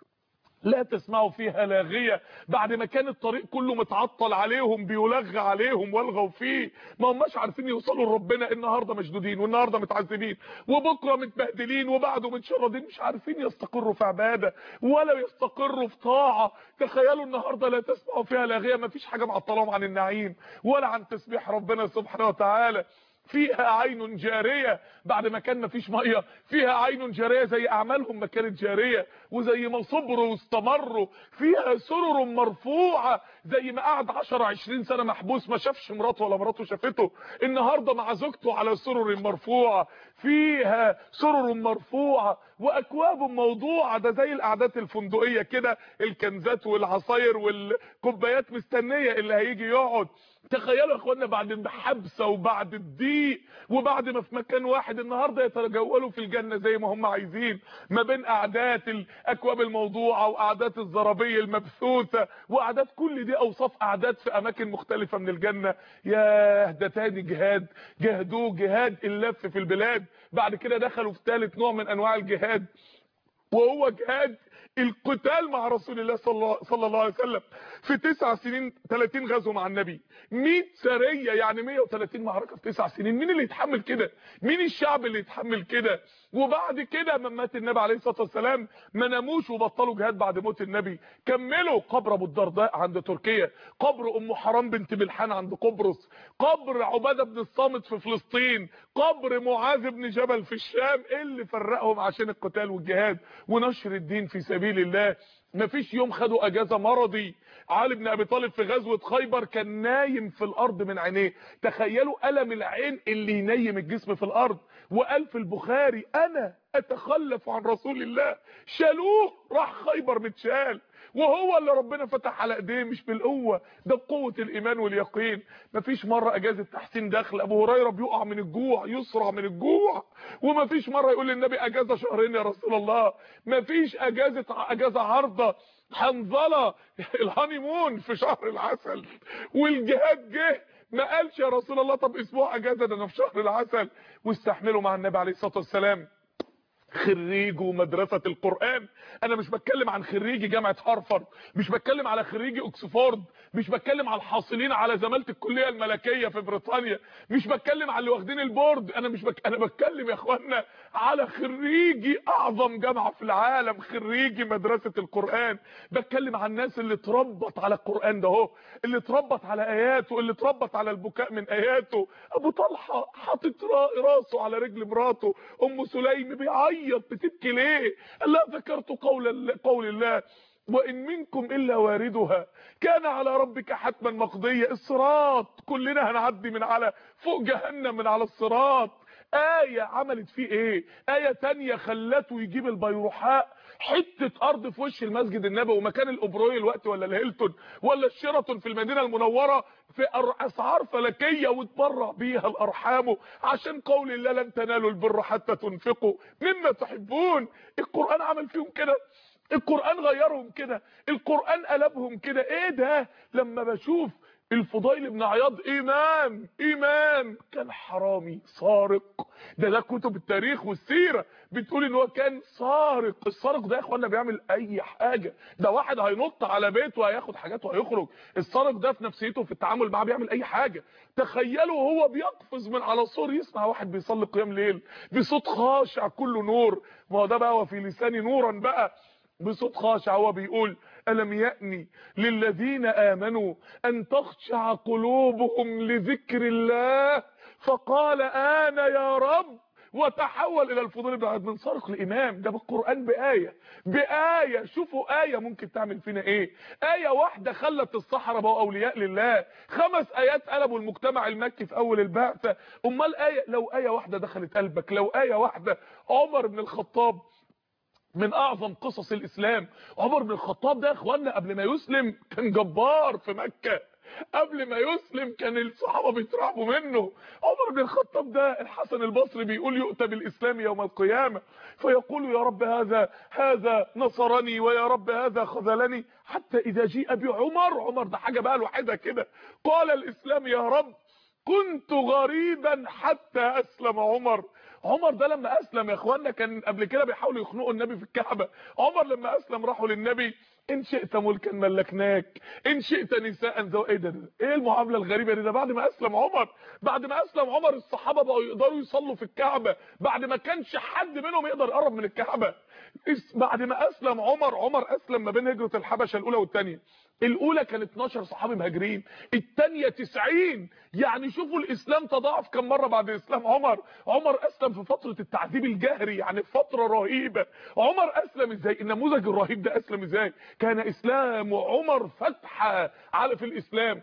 لا تسمعوا فيها لاغية بعد ما كان الطريق كله متعطل عليهم بيلغى عليهم والغوا فيه ما هماش عارفين يوصلوا لربنا النهارده مشدودين والنهارده متعذبين وبكره متبهدلين وبعده متشردين مش عارفين يستقروا في عباده ولا يستقروا في طاعه تخيلوا النهارده لا تسمعوا فيها لاغية ما فيش حاجه معطلاهم عن النعيم ولا عن تسبيح ربنا سبحانه وتعالى فيها عين جارية بعد ما كان مفيش مية فيها عين جارية زي أعمالهم ما كانت جارية وزي ما صبروا واستمروا فيها سرر مرفوعة زي ما قعد 10 20 سنة محبوس ما شافش مراته ولا مراته شافته النهاردة مع زوجته على سرر مرفوعة فيها سرر مرفوعة واكواب موضوعة ده زي القعدات الفندقية كده الكنزات والعصاير والكوبايات مستنية اللي هيجي يقعد تخيلوا يا اخوانا بعد الحبسه وبعد الضيق وبعد ما في مكان واحد النهارده يتجولوا في الجنه زي ما هم عايزين ما بين قعدات الاكواب الموضوعه وقعدات الزرابيه المبثوثه وقعدات كل دي اوصاف قعدات في اماكن مختلفه من الجنه يا ده تاني جهاد جهدوه جهاد اللف في البلاد بعد كده دخلوا في ثالث نوع من انواع الجهاد وهو جهاد القتال مع رسول الله صلى, صلى الله عليه وسلم في تسع سنين 30 غزو مع النبي 100 سريه يعني 130 معركه في تسع سنين مين اللي يتحمل كده مين الشعب اللي يتحمل كده وبعد كده ما مات النبي عليه الصلاه والسلام ما ناموش وبطلوا جهاد بعد موت النبي كملوا قبر ابو الدرداء عند تركيا قبر ام حرام بنت ملحان عند قبرص قبر عباده بن الصامت في فلسطين قبر معاذ بن جبل في الشام إيه اللي فرقهم عشان القتال والجهاد ونشر الدين في سبيل الله مفيش يوم خدوا اجازه مرضي علي بن ابي طالب في غزوه خيبر كان نايم في الارض من عينيه تخيلوا الم العين اللي ينيم الجسم في الارض وقال في البخاري انا اتخلف عن رسول الله شالوه راح خيبر متشال وهو اللي ربنا فتح على ايديه مش بالقوه ده بقوه الايمان واليقين مفيش مره اجازه تحسين دخل ابو هريره بيقع من الجوع يسرع من الجوع ومفيش مره يقول للنبي اجازه شهرين يا رسول الله مفيش اجازه اجازه عارضه حنظله الهانيمون في شهر العسل والجهاد جه ما قالش يا رسول الله طب اسبوع اجازه ده انا في شهر العسل واستحملوا مع النبي عليه الصلاه والسلام خريجو مدرسة القرآن انا مش بتكلم عن خريجي جامعة هارفارد مش بتكلم على خريجي اوكسفورد مش بتكلم على الحاصلين على زمالة الكلية الملكية في بريطانيا مش بتكلم على اللي واخدين البورد انا مش بك... انا بتكلم يا اخوانا على خريجي اعظم جامعة في العالم خريجي مدرسة القرآن بتكلم عن الناس اللي اتربط على القرآن ده اهو اللي اتربط على اياته اللي اتربط على البكاء من اياته ابو طلحة حاطط راسه على رجل مراته ام سليم بيعيط بتبكي ليه قال لها ذكرت قول قول الله وان منكم الا واردها كان على ربك حتما مقضية الصراط كلنا هنعدي من على فوق جهنم من على الصراط آية عملت فيه ايه آية تانية خلته يجيب البيروحاء حتة ارض في وش المسجد النبوي ومكان الابروي الوقت ولا الهيلتون ولا الشيراتون في المدينة المنورة في اسعار فلكية وتبرع بيها الارحام عشان قول الله لن تنالوا البر حتى تنفقوا مما تحبون القرآن عمل فيهم كده القرآن غيرهم كده القرآن قلبهم كده ايه ده لما بشوف الفضيل بن عياض امام امام كان حرامي سارق ده ده كتب التاريخ والسيره بتقول ان هو كان سارق السارق ده يا اخوانا بيعمل اي حاجه ده واحد هينط على بيته وهياخد حاجات وهيخرج السارق ده في نفسيته في التعامل معاه بيعمل اي حاجه تخيلوا هو بيقفز من على سور يسمع واحد بيصلي قيام ليل بصوت خاشع كله نور ما هو ده بقى وفي لساني نورا بقى بصوت خاشع هو بيقول ألم يأني للذين آمنوا أن تخشع قلوبهم لذكر الله فقال أنا يا رب وتحول الى الفضول بن عياض من سارق الامام ده بالقران بايه بايه شوفوا ايه ممكن تعمل فينا ايه ايه واحده خلت الصحراء بقوا اولياء لله خمس ايات قلبوا المجتمع المكي في اول البعثه امال ايه لو ايه واحده دخلت قلبك لو ايه واحده عمر بن الخطاب من اعظم قصص الاسلام عمر بن الخطاب ده يا اخوانا قبل ما يسلم كان جبار في مكة قبل ما يسلم كان الصحابه بيترعبوا منه عمر بن الخطاب ده الحسن البصري بيقول يؤتى بالاسلام يوم القيامه فيقول يا رب هذا هذا نصرني ويا رب هذا خذلني حتى اذا جيء بعمر عمر ده حاجه بقى لوحدها كده قال الاسلام يا رب كنت غريبا حتى اسلم عمر عمر ده لما اسلم يا اخوانا كان قبل كده بيحاولوا يخنقوا النبي في الكعبه عمر لما اسلم راحوا للنبي ان شئت ملكا ملكناك ان شئت نساء زو ايه ده, ده ايه المعامله الغريبه دي ده بعد ما اسلم عمر بعد ما اسلم عمر الصحابه بقوا يقدروا يصلوا في الكعبه بعد ما كانش حد منهم يقدر يقرب من الكعبه بعد ما اسلم عمر عمر اسلم ما بين هجره الحبشه الاولى والثانيه الاولى كانت 12 صحابي مهاجرين الثانيه 90 يعني شوفوا الاسلام تضاعف كم مره بعد اسلام عمر عمر اسلم في فتره التعذيب الجهري يعني فتره رهيبه عمر اسلم ازاي النموذج الرهيب ده اسلم ازاي كان اسلام عمر فتحه على في الاسلام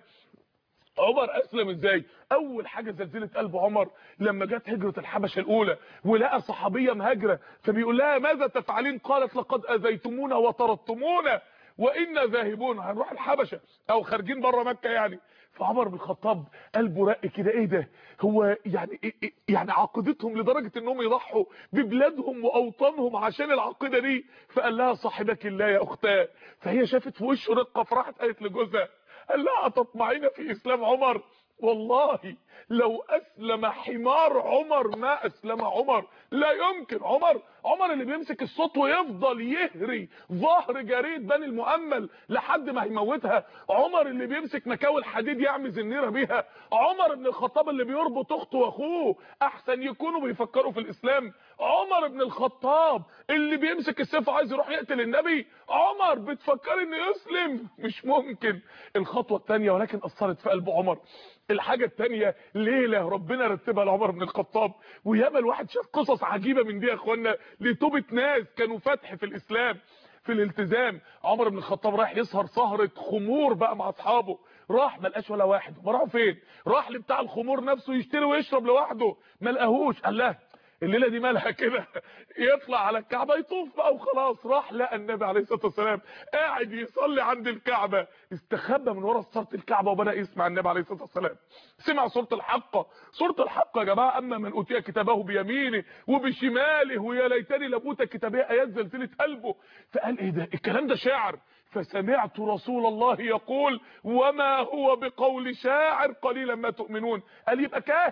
عمر اسلم ازاي اول حاجه زلزلت قلب عمر لما جت هجره الحبشه الاولى ولقى صحابيه مهاجره فبيقول لها ماذا تفعلين قالت لقد اذيتمونا وطردتمونا وإنا ذاهبون هنروح الحبشة او خارجين بره مكة يعني فعمر بن الخطاب قلبه رق كده ايه ده هو يعني إيه يعني عقيدتهم لدرجة انهم يضحوا ببلادهم واوطانهم عشان العقيدة دي فقال لها صاحبك الله يا اختاه فهي شافت في وشه رقة فراحت قالت لجوزها قال لها أتطمعين في اسلام عمر والله لو اسلم حمار عمر ما اسلم عمر لا يمكن عمر عمر اللي بيمسك الصوت ويفضل يهري ظهر جريد بني المؤمل لحد ما هيموتها عمر اللي بيمسك مكاوي الحديد يعمل زنيره بيها عمر بن الخطاب اللي بيربط اخته واخوه احسن يكونوا بيفكروا في الاسلام عمر بن الخطاب اللي بيمسك السيف عايز يروح يقتل النبي عمر بتفكر انه يسلم مش ممكن الخطوه الثانيه ولكن اثرت في قلب عمر الحاجه الثانيه ليله ربنا رتبها لعمر بن الخطاب وياما الواحد شاف قصص عجيبه من دي يا اخوانا لتوبه ناس كانوا فتح في الاسلام في الالتزام عمر بن الخطاب راح يسهر سهره خمور بقى مع اصحابه راح ما لقاش ولا واحد ما راحوا فين راح لبتاع الخمور نفسه يشتري ويشرب لوحده ما لقاهوش قال له الليله دي مالها كده يطلع على الكعبه يطوف بقى وخلاص راح لقى النبي عليه الصلاه والسلام قاعد يصلي عند الكعبه استخبى من ورا ستاره الكعبه وبدا يسمع النبي عليه الصلاه والسلام سمع سوره الحقه سوره الحقه يا جماعه اما من اوتي كتابه بيمينه وبشماله ويا ليتني لموت كتابيه ايات زلزلت قلبه فقال ايه ده الكلام ده شاعر فسمعت رسول الله يقول وما هو بقول شاعر قليلا ما تؤمنون قال يبقى كاهن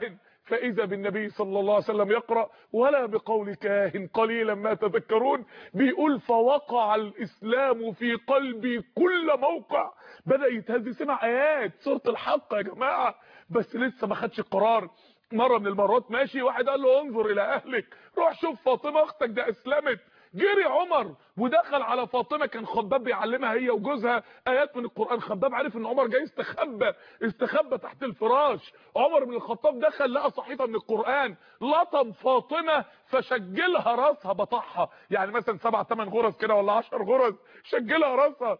فاذا بالنبي صلى الله عليه وسلم يقرا ولا بقول كاهن قليلا ما تذكرون بيقول فوقع الاسلام في قلبي كل موقع بدا يتهز سمع ايات سوره الحق يا جماعه بس لسه ما خدش القرار مره من المرات ماشي واحد قال له انظر الى اهلك روح شوف فاطمه اختك ده اسلمت جري عمر ودخل على فاطمه كان خباب بيعلمها هي وجوزها ايات من القران خباب عارف ان عمر جاي استخبى استخبى تحت الفراش عمر بن الخطاب دخل لقى صحيفه من القران لطم فاطمه فشجلها راسها بطحها يعني مثلا سبع ثمان غرز كده ولا 10 غرز شجلها راسها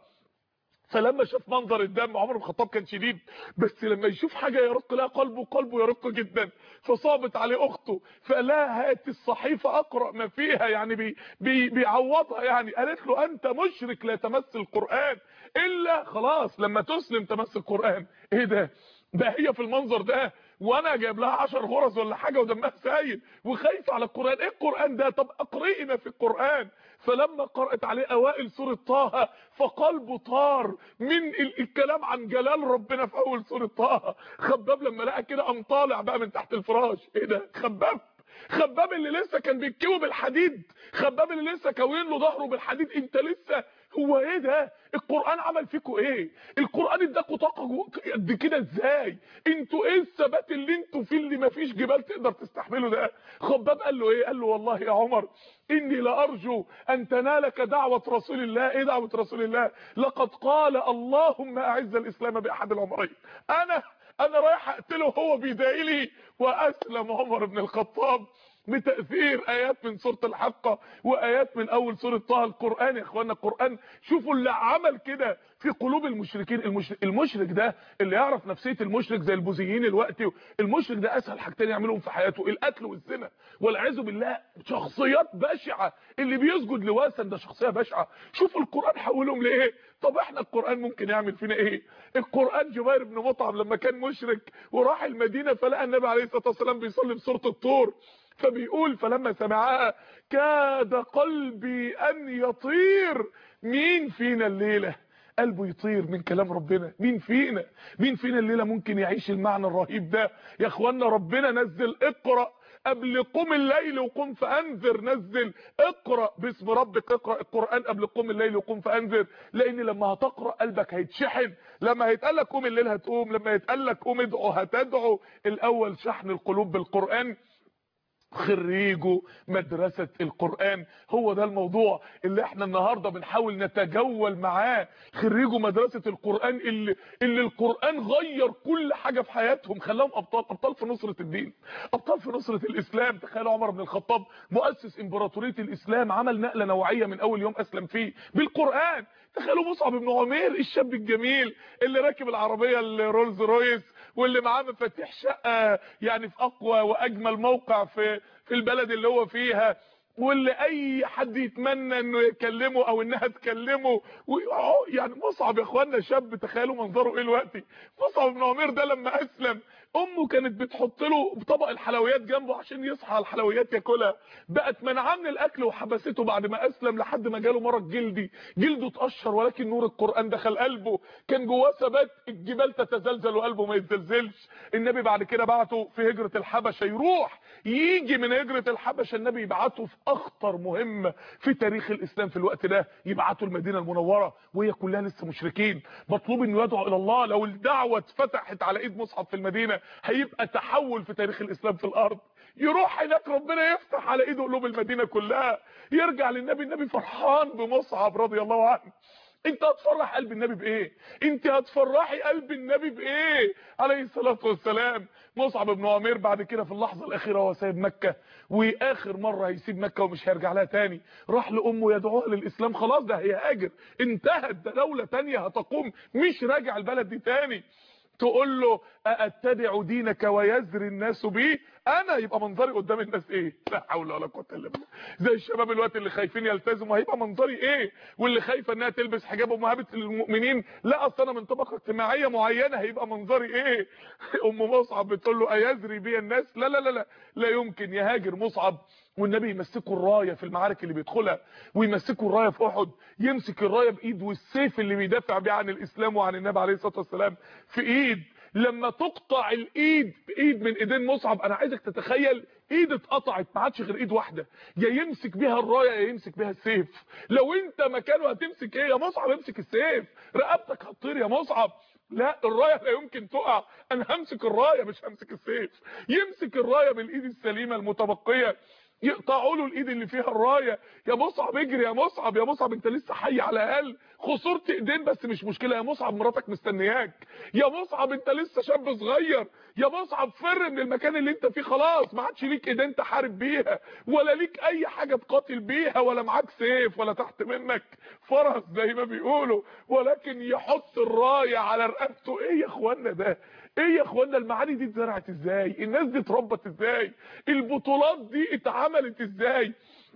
فلما شاف منظر الدم عمر بن الخطاب كان شديد بس لما يشوف حاجه يرق لها قلبه قلبه يرق جدا فصابت عليه اخته فقال لها هات الصحيفه اقرا ما فيها يعني بي بي بيعوضها يعني قالت له انت مشرك لا تمس القران الا خلاص لما تسلم تمس القران ايه ده ده هي في المنظر ده وانا جايب لها 10 غرز ولا حاجه ودمها سايل وخايفه على القران ايه القران ده طب اقرئنا في القران فلما قرات عليه اوائل سوره طه فقلبه طار من الكلام عن جلال ربنا في اول سوره طه خباب لما لقى كده قام طالع بقى من تحت الفراش ايه ده خباب خباب اللي لسه كان بيتكوي بالحديد خباب اللي لسه كاوين له ظهره بالحديد انت لسه هو ايه ده القران عمل فيكم ايه القران اداكوا طاقه قد كده ازاي انتوا ايه الثبات اللي انتوا فيه اللي مفيش جبال تقدر تستحمله ده خباب قال له ايه قال له والله يا عمر اني لارجو ان تنالك دعوه رسول الله ايه دعوه رسول الله لقد قال اللهم اعز الاسلام باحد العمرين انا انا رايح اقتله هو بيدايلي واسلم عمر بن الخطاب بتاثير ايات من سوره الحقه وايات من اول سوره طه القران يا اخوانا القران شوفوا اللي عمل كده في قلوب المشركين المشرك, المشرك ده اللي يعرف نفسيه المشرك زي البوذيين الوقت المشرك ده اسهل حاجتين يعملهم في حياته القتل والزنا والعياذ بالله شخصيات بشعه اللي بيسجد لوثن ده شخصيه بشعه شوفوا القران حولهم لايه طب احنا القران ممكن يعمل فينا ايه القران جبير بن مطعم لما كان مشرك وراح المدينه فلقى النبي عليه الصلاه والسلام بيصلي بسوره الطور فبيقول فلما سمعها كاد قلبي ان يطير مين فينا الليله قلبه يطير من كلام ربنا مين فينا مين فينا الليله ممكن يعيش المعنى الرهيب ده يا اخوانا ربنا نزل اقرا قبل قوم الليل وقم فانذر نزل اقرا باسم ربك اقرا القران قبل قوم الليل وقم فانذر لان لما هتقرا قلبك هيتشحن لما هيتقال لك قوم الليل هتقوم لما يتقال لك قوم ادعو هتدعو الاول شحن القلوب بالقران خريجوا مدرسة القرآن هو ده الموضوع اللي احنا النهاردة بنحاول نتجول معاه خريجوا مدرسة القرآن اللي, اللي القرآن غير كل حاجة في حياتهم خلاهم أبطال أبطال في نصرة الدين أبطال في نصرة الإسلام تخيلوا عمر بن الخطاب مؤسس إمبراطورية الإسلام عمل نقلة نوعية من أول يوم أسلم فيه بالقرآن تخيلوا مصعب بن عمير الشاب الجميل اللي راكب العربية الرولز رويس واللي معاه مفاتيح شقه يعني في اقوى واجمل موقع في في البلد اللي هو فيها واللي اي حد يتمنى انه يكلمه او انها تكلمه يعني مصعب يا اخوانا شاب تخيلوا منظره ايه دلوقتي مصعب بن عمير ده لما اسلم امه كانت بتحط له طبق الحلويات جنبه عشان يصحى على الحلويات ياكلها بقت منعاه من الاكل وحبسته بعد ما اسلم لحد ما جاله مرض جلدي جلده اتقشر ولكن نور القران دخل قلبه كان جواه ثبات الجبال تتزلزل وقلبه ما يتزلزلش النبي بعد كده بعته في هجره الحبشه يروح يجي من هجره الحبشه النبي يبعته في اخطر مهمه في تاريخ الاسلام في الوقت ده يبعته المدينه المنوره وهي كلها لسه مشركين مطلوب انه يدعو الى الله لو الدعوه اتفتحت على ايد مصعب في المدينه هيبقى تحول في تاريخ الاسلام في الارض يروح هناك ربنا يفتح على ايده قلوب المدينه كلها يرجع للنبي النبي فرحان بمصعب رضي الله عنه انت هتفرح قلب النبي بايه انت هتفرحي قلب النبي بايه عليه الصلاه والسلام مصعب بن عمير بعد كده في اللحظه الاخيره وهو سايب مكه واخر مره هيسيب مكه ومش هيرجع لها تاني راح لامه يدعوها للاسلام خلاص ده هيهاجر انتهت ده دوله تانية هتقوم مش راجع البلد دي تاني تقول له اتبع دينك ويزري الناس بي انا يبقى منظري قدام الناس ايه لا حول ولا قوه الا بالله زي الشباب الوقت اللي خايفين يلتزموا هيبقى منظري ايه واللي خايفه انها تلبس حجاب امهات المؤمنين لا اصل انا من طبقه اجتماعيه معينه هيبقى منظري ايه ام مصعب بتقول له ايزري بي الناس لا لا لا لا لا يمكن يهاجر مصعب والنبي يمسكوا الرايه في المعارك اللي بيدخلها ويمسكوا الرايه في احد يمسك الرايه بايد والسيف اللي بيدافع بيه عن الاسلام وعن النبي عليه الصلاه والسلام في ايد لما تقطع الايد بايد من ايدين مصعب انا عايزك تتخيل ايد اتقطعت ما عادش غير ايد واحده يا يمسك بيها الرايه يا يمسك بيها السيف لو انت مكانه هتمسك ايه يا مصعب امسك السيف رقبتك هتطير يا مصعب لا الرايه لا يمكن تقع انا همسك الرايه مش همسك السيف يمسك الرايه بالايد السليمه المتبقيه يقطعوا له الايد اللي فيها الرايه يا مصعب اجري يا مصعب يا مصعب انت لسه حي على الاقل خسرت ايدين بس مش مشكله يا مصعب مراتك مستنياك يا مصعب انت لسه شاب صغير يا مصعب فر من المكان اللي انت فيه خلاص ما عادش ليك ايدين تحارب بيها ولا ليك اي حاجه تقاتل بيها ولا معاك سيف ولا تحت منك فرس زي ما بيقولوا ولكن يحط الرايه على رقبته ايه يا اخوانا ده ايه يا اخوانا المعاني دي اتزرعت ازاي الناس دي اتربت ازاي البطولات دي اتعملت ازاي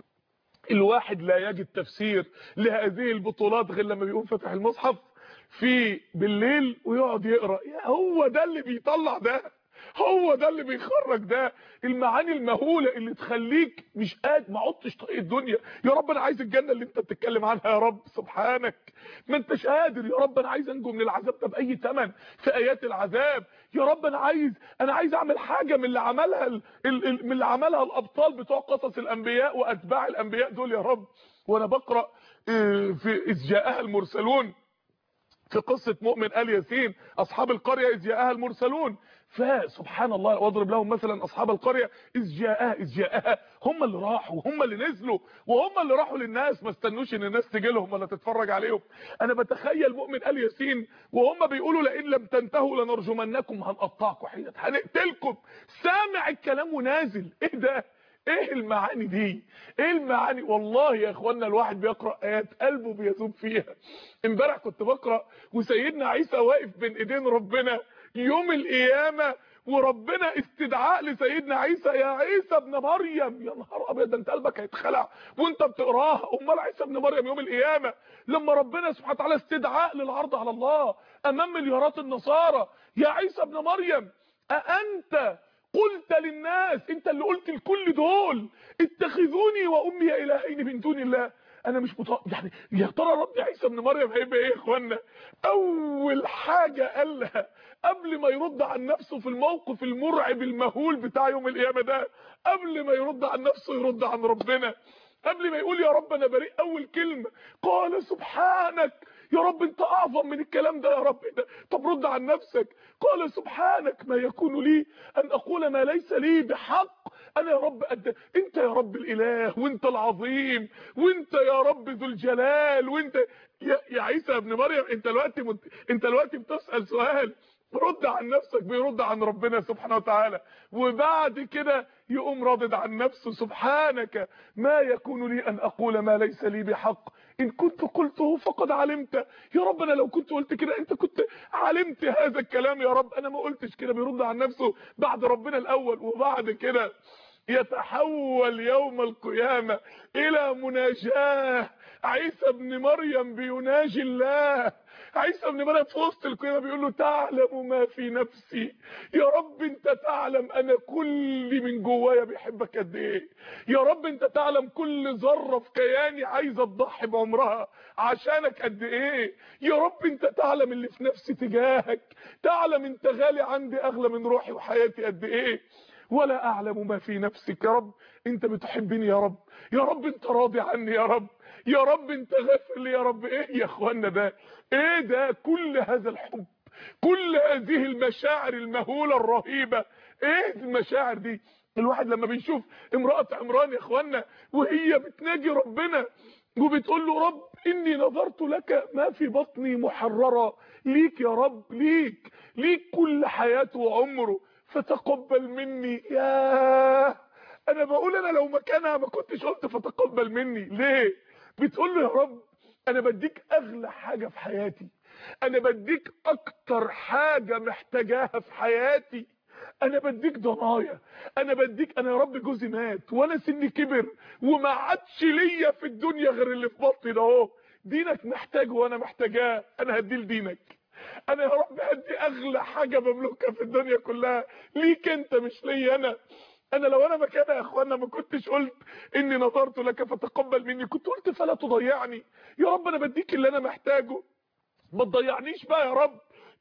الواحد لا يجد تفسير لهذه البطولات غير لما بيقوم فاتح المصحف في بالليل ويقعد يقرا هو ده اللي بيطلع ده هو ده اللي بيخرج ده المعاني المهوله اللي تخليك مش قاد ما عدتش طايق الدنيا يا رب انا عايز الجنه اللي انت بتتكلم عنها يا رب سبحانك ما انتش قادر يا رب انا عايز انجو من العذاب ده باي ثمن في ايات العذاب يا رب انا عايز انا عايز اعمل حاجه من اللي عملها ال... ال... من اللي عملها الابطال بتوع قصص الانبياء واتباع الانبياء دول يا رب وانا بقرا في اذ جاءها المرسلون في قصة مؤمن آل ياسين أصحاب القرية إذ جاءها المرسلون فسبحان الله واضرب لهم مثلا أصحاب القرية إذ جاءها إذ جاءها هم اللي راحوا هم اللي نزلوا وهم اللي راحوا للناس ما استنوش إن الناس تجي لهم ولا تتفرج عليهم أنا بتخيل مؤمن آل ياسين وهم بيقولوا لئن لم تنتهوا لنرجمنكم هنقطعكم حيات هنقتلكم سامع الكلام ونازل إيه ده ايه المعاني دي ايه المعاني والله يا اخوانا الواحد بيقرا ايات قلبه بيذوب فيها امبارح كنت بقرا وسيدنا عيسى واقف بين ايدين ربنا يوم القيامه وربنا استدعاء لسيدنا عيسى يا عيسى ابن مريم يا نهار ابيض ده انت قلبك هيتخلع وانت بتقراها امال عيسى ابن مريم يوم القيامه لما ربنا سبحانه وتعالى استدعاء للعرض على الله امام مليارات النصارى يا عيسى ابن مريم أأنت قلت للناس انت اللي قلت لكل دول اتخذوني وامي الهين من دون الله انا مش مط... يعني يا ترى رد عيسى ابن مريم هيبقى ايه يا اخوانا اول حاجه قالها قبل ما يرد عن نفسه في الموقف المرعب المهول بتاع يوم القيامه ده قبل ما يرد عن نفسه يرد عن ربنا قبل ما يقول يا رب انا بريء اول كلمه قال سبحانك يا رب انت اعظم من الكلام ده يا رب ده طب رد عن نفسك قال سبحانك ما يكون لي ان اقول ما ليس لي بحق انا يا رب قد انت يا رب الاله وانت العظيم وانت يا رب ذو الجلال وانت يا, يا عيسى ابن مريم انت دلوقتي مت... انت دلوقتي بتسال سؤال رد عن نفسك بيرد عن ربنا سبحانه وتعالى وبعد كده يقوم رادد عن نفسه سبحانك ما يكون لي ان اقول ما ليس لي بحق ان كنت قلته فقد علمت يا رب انا لو كنت قلت كده انت كنت علمت هذا الكلام يا رب انا ما قلتش كده بيرد عن نفسه بعد ربنا الاول وبعد كده يتحول يوم القيامة الى مناجاه عيسى ابن مريم بيناجي الله عيسى ابن مريم في وسط القيامة بيقول له تعلم ما في نفسي يا رب انت تعلم انا كل من جوايا بيحبك قد ايه يا رب انت تعلم كل ذرة في كياني عايزة تضحي بعمرها عشانك قد ايه يا رب انت تعلم اللي في نفسي تجاهك تعلم انت غالي عندي اغلى من روحي وحياتي قد ايه ولا اعلم ما في نفسك يا رب انت بتحبني يا رب يا رب انت راضي عني يا رب يا رب انت غافر لي يا رب ايه يا اخوانا ده ايه ده كل هذا الحب كل هذه المشاعر المهولة الرهيبة ايه المشاعر دي الواحد لما بيشوف امرأة عمران يا اخوانا وهي بتناجي ربنا وبتقول له رب اني نظرت لك ما في بطني محررة ليك يا رب ليك ليك كل حياته وعمره فتقبل مني يا انا بقول انا لو مكانها ما كنتش قلت فتقبل مني ليه بتقول له يا رب انا بديك اغلى حاجة في حياتي انا بديك اكتر حاجة محتاجاها في حياتي انا بديك ضنايا انا بديك انا يا رب جوزي مات وانا سني كبر وما عادش ليا في الدنيا غير اللي في بطني ده اهو دينك محتاجه وانا محتاجاه انا هديه لدينك انا يا رب هدي اغلى حاجة بملكها في الدنيا كلها ليك انت مش ليا انا انا لو انا مكانها يا اخوانا ما كنتش قلت اني نظرت لك فتقبل مني كنت قلت فلا تضيعني يا رب انا بديك اللي انا محتاجه ما تضيعنيش بقى يا رب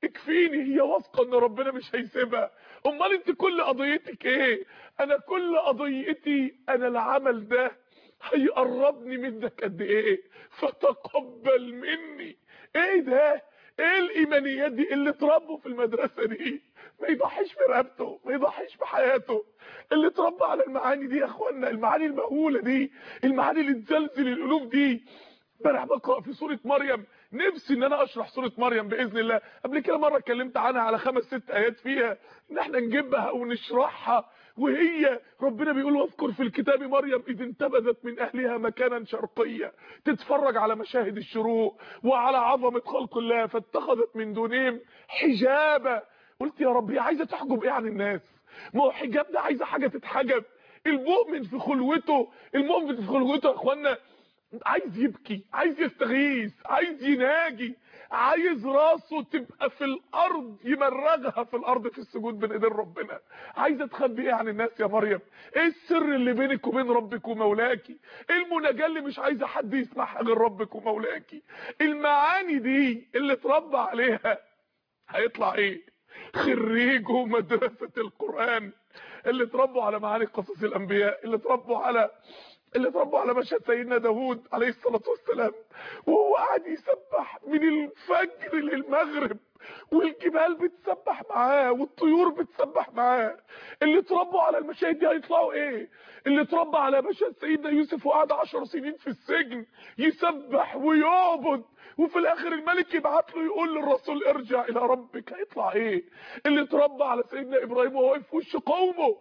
اكفيني هي واثقه ان ربنا مش هيسيبها امال انت كل قضيتك ايه انا كل قضيتي انا العمل ده هيقربني منك قد ايه فتقبل مني ايه ده ايه الايمانيات دي اللي اتربوا في المدرسه دي ما يضحيش في رقبته ما يضحيش في حياته اللي اتربى على المعاني دي يا اخوانا المعاني المهوله دي المعاني اللي تزلزل القلوب دي امبارح بقرا في سوره مريم نفسي ان انا اشرح سوره مريم باذن الله قبل كده مره اتكلمت عنها على خمس ست ايات فيها ان احنا نجيبها ونشرحها وهي ربنا بيقول واذكر في الكتاب مريم اذ انتبذت من اهلها مكانا شرقيا تتفرج على مشاهد الشروق وعلى عظمه خلق الله فاتخذت من دونهم حجابا قلت يا رب هي عايزه تحجب ايه عن الناس ما هو الحجاب ده عايزه حاجه تتحجب المؤمن في خلوته المؤمن في خلوته يا اخوانا عايز يبكي عايز يستغيث عايز يناجي عايز راسه تبقى في الارض يمرغها في الارض في السجود بين ايدين ربنا عايزه تخبي ايه عن الناس يا مريم ايه السر اللي بينك وبين ربك ومولاكي ايه المناجاه اللي مش عايزه حد يسمعها غير ربك ومولاكي المعاني دي اللي اتربى عليها هيطلع ايه خريجوا مدرسه القران اللي اتربوا على معاني قصص الانبياء اللي اتربوا على اللي اتربوا على مشهد سيدنا داوود عليه الصلاه والسلام وهو قاعد يسبح من الفجر للمغرب والجبال بتسبح معاه والطيور بتسبح معاه اللي اتربوا على المشاهد دي هيطلعوا ايه اللي اتربى على مشهد سيدنا يوسف وقعد عشر سنين في السجن يسبح ويعبد وفي الاخر الملك يبعت له يقول للرسول ارجع الى ربك هيطلع ايه اللي اتربى على سيدنا ابراهيم وهو واقف في وش قومه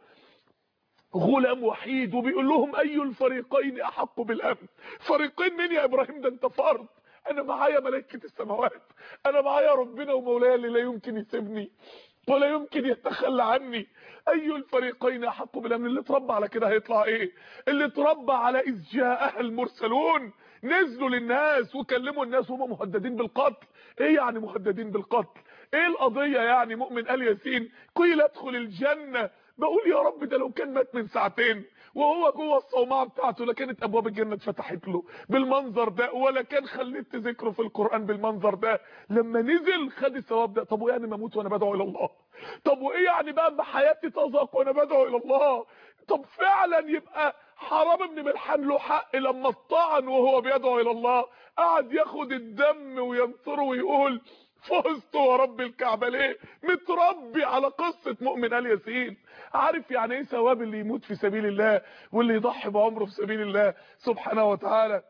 غلام وحيد وبيقول لهم اي الفريقين احق بالامن فريقين مين يا ابراهيم ده انت فرد انا معايا ملائكه السماوات انا معايا ربنا ومولاي اللي لا يمكن يسيبني ولا يمكن يتخلى عني اي الفريقين احق بالامن اللي اتربى على كده هيطلع ايه اللي اتربى على اذ جاءها المرسلون نزلوا للناس وكلموا الناس وهم مهددين بالقتل ايه يعني مهددين بالقتل ايه القضيه يعني مؤمن ال ياسين قيل ادخل الجنه بقول يا رب ده لو كان مات من ساعتين وهو جوه الصومعه بتاعته لكانت ابواب الجنه اتفتحت له بالمنظر ده ولا كان خليت ذكره في القران بالمنظر ده لما نزل خد الثواب ده طب ويعني ما اموت وانا بدعو الى الله طب وايه يعني بقى اما حياتي تزهق وانا بدعو الى الله طب فعلا يبقى حرام ابن ملحان له حق لما الطعن وهو بيدعو الى الله قعد ياخد الدم وينصره ويقول فزت ورب الكعبه ليه متربي على قصه مؤمن ال ياسين عارف يعني ايه ثواب اللي يموت في سبيل الله واللي يضحي بعمره في سبيل الله سبحانه وتعالى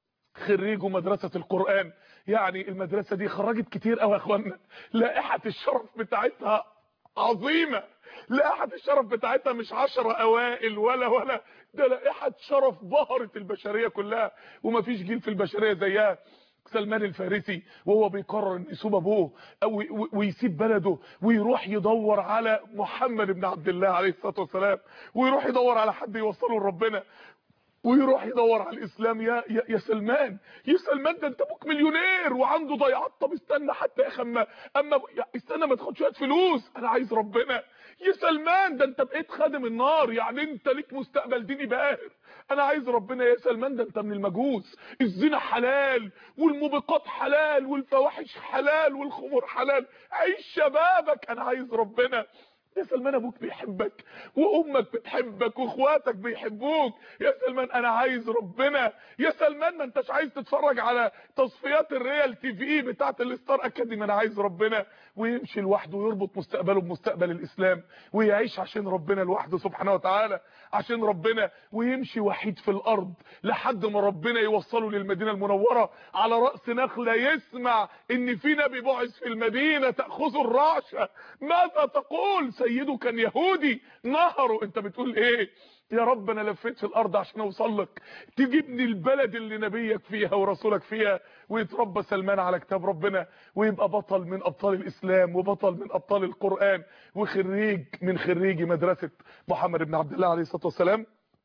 خريجوا مدرسه القران يعني المدرسه دي خرجت كتير قوي يا اخوانا لائحه الشرف بتاعتها عظيمه لائحه الشرف بتاعتها مش عشرة اوائل ولا ولا ده لائحه شرف بهرت البشريه كلها ومفيش جيل في البشريه زيها سلمان الفارسي وهو بيقرر ان يسيب ابوه او ويسيب بلده ويروح يدور على محمد بن عبد الله عليه الصلاه والسلام ويروح يدور على حد يوصله لربنا ويروح يدور على الاسلام يا يا, يا سلمان يا سلمان ده انت ابوك مليونير وعنده ضيعات طب استنى حتى يا اخي اما اما استنى ما تاخد شويه فلوس انا عايز ربنا يا سلمان ده انت بقيت خادم النار يعني انت ليك مستقبل ديني باهر انا عايز ربنا يا سلمان ده انت من المجوس الزنا حلال والموبقات حلال والفواحش حلال والخمور حلال عيش شبابك انا عايز ربنا يا سلمان ابوك بيحبك وامك بتحبك واخواتك بيحبوك يا سلمان انا عايز ربنا يا سلمان ما انتش عايز تتفرج على تصفيات الريال تي في بتاعه الستار اكاديمي انا عايز ربنا ويمشي لوحده ويربط مستقبله بمستقبل الاسلام ويعيش عشان ربنا لوحده سبحانه وتعالى عشان ربنا ويمشي وحيد في الارض لحد ما ربنا يوصله للمدينه المنوره على راس نخله يسمع ان في نبي بعث في المدينه تاخذه الرعشه ماذا تقول سيده كان يهودي نهره انت بتقول ايه يا رب انا لفيت في الارض عشان اوصل لك تجيبني البلد اللي نبيك فيها ورسولك فيها ويتربى سلمان على كتاب ربنا ويبقى بطل من ابطال الاسلام وبطل من ابطال القران وخريج من خريجي مدرسه محمد بن عبد الله عليه الصلاه والسلام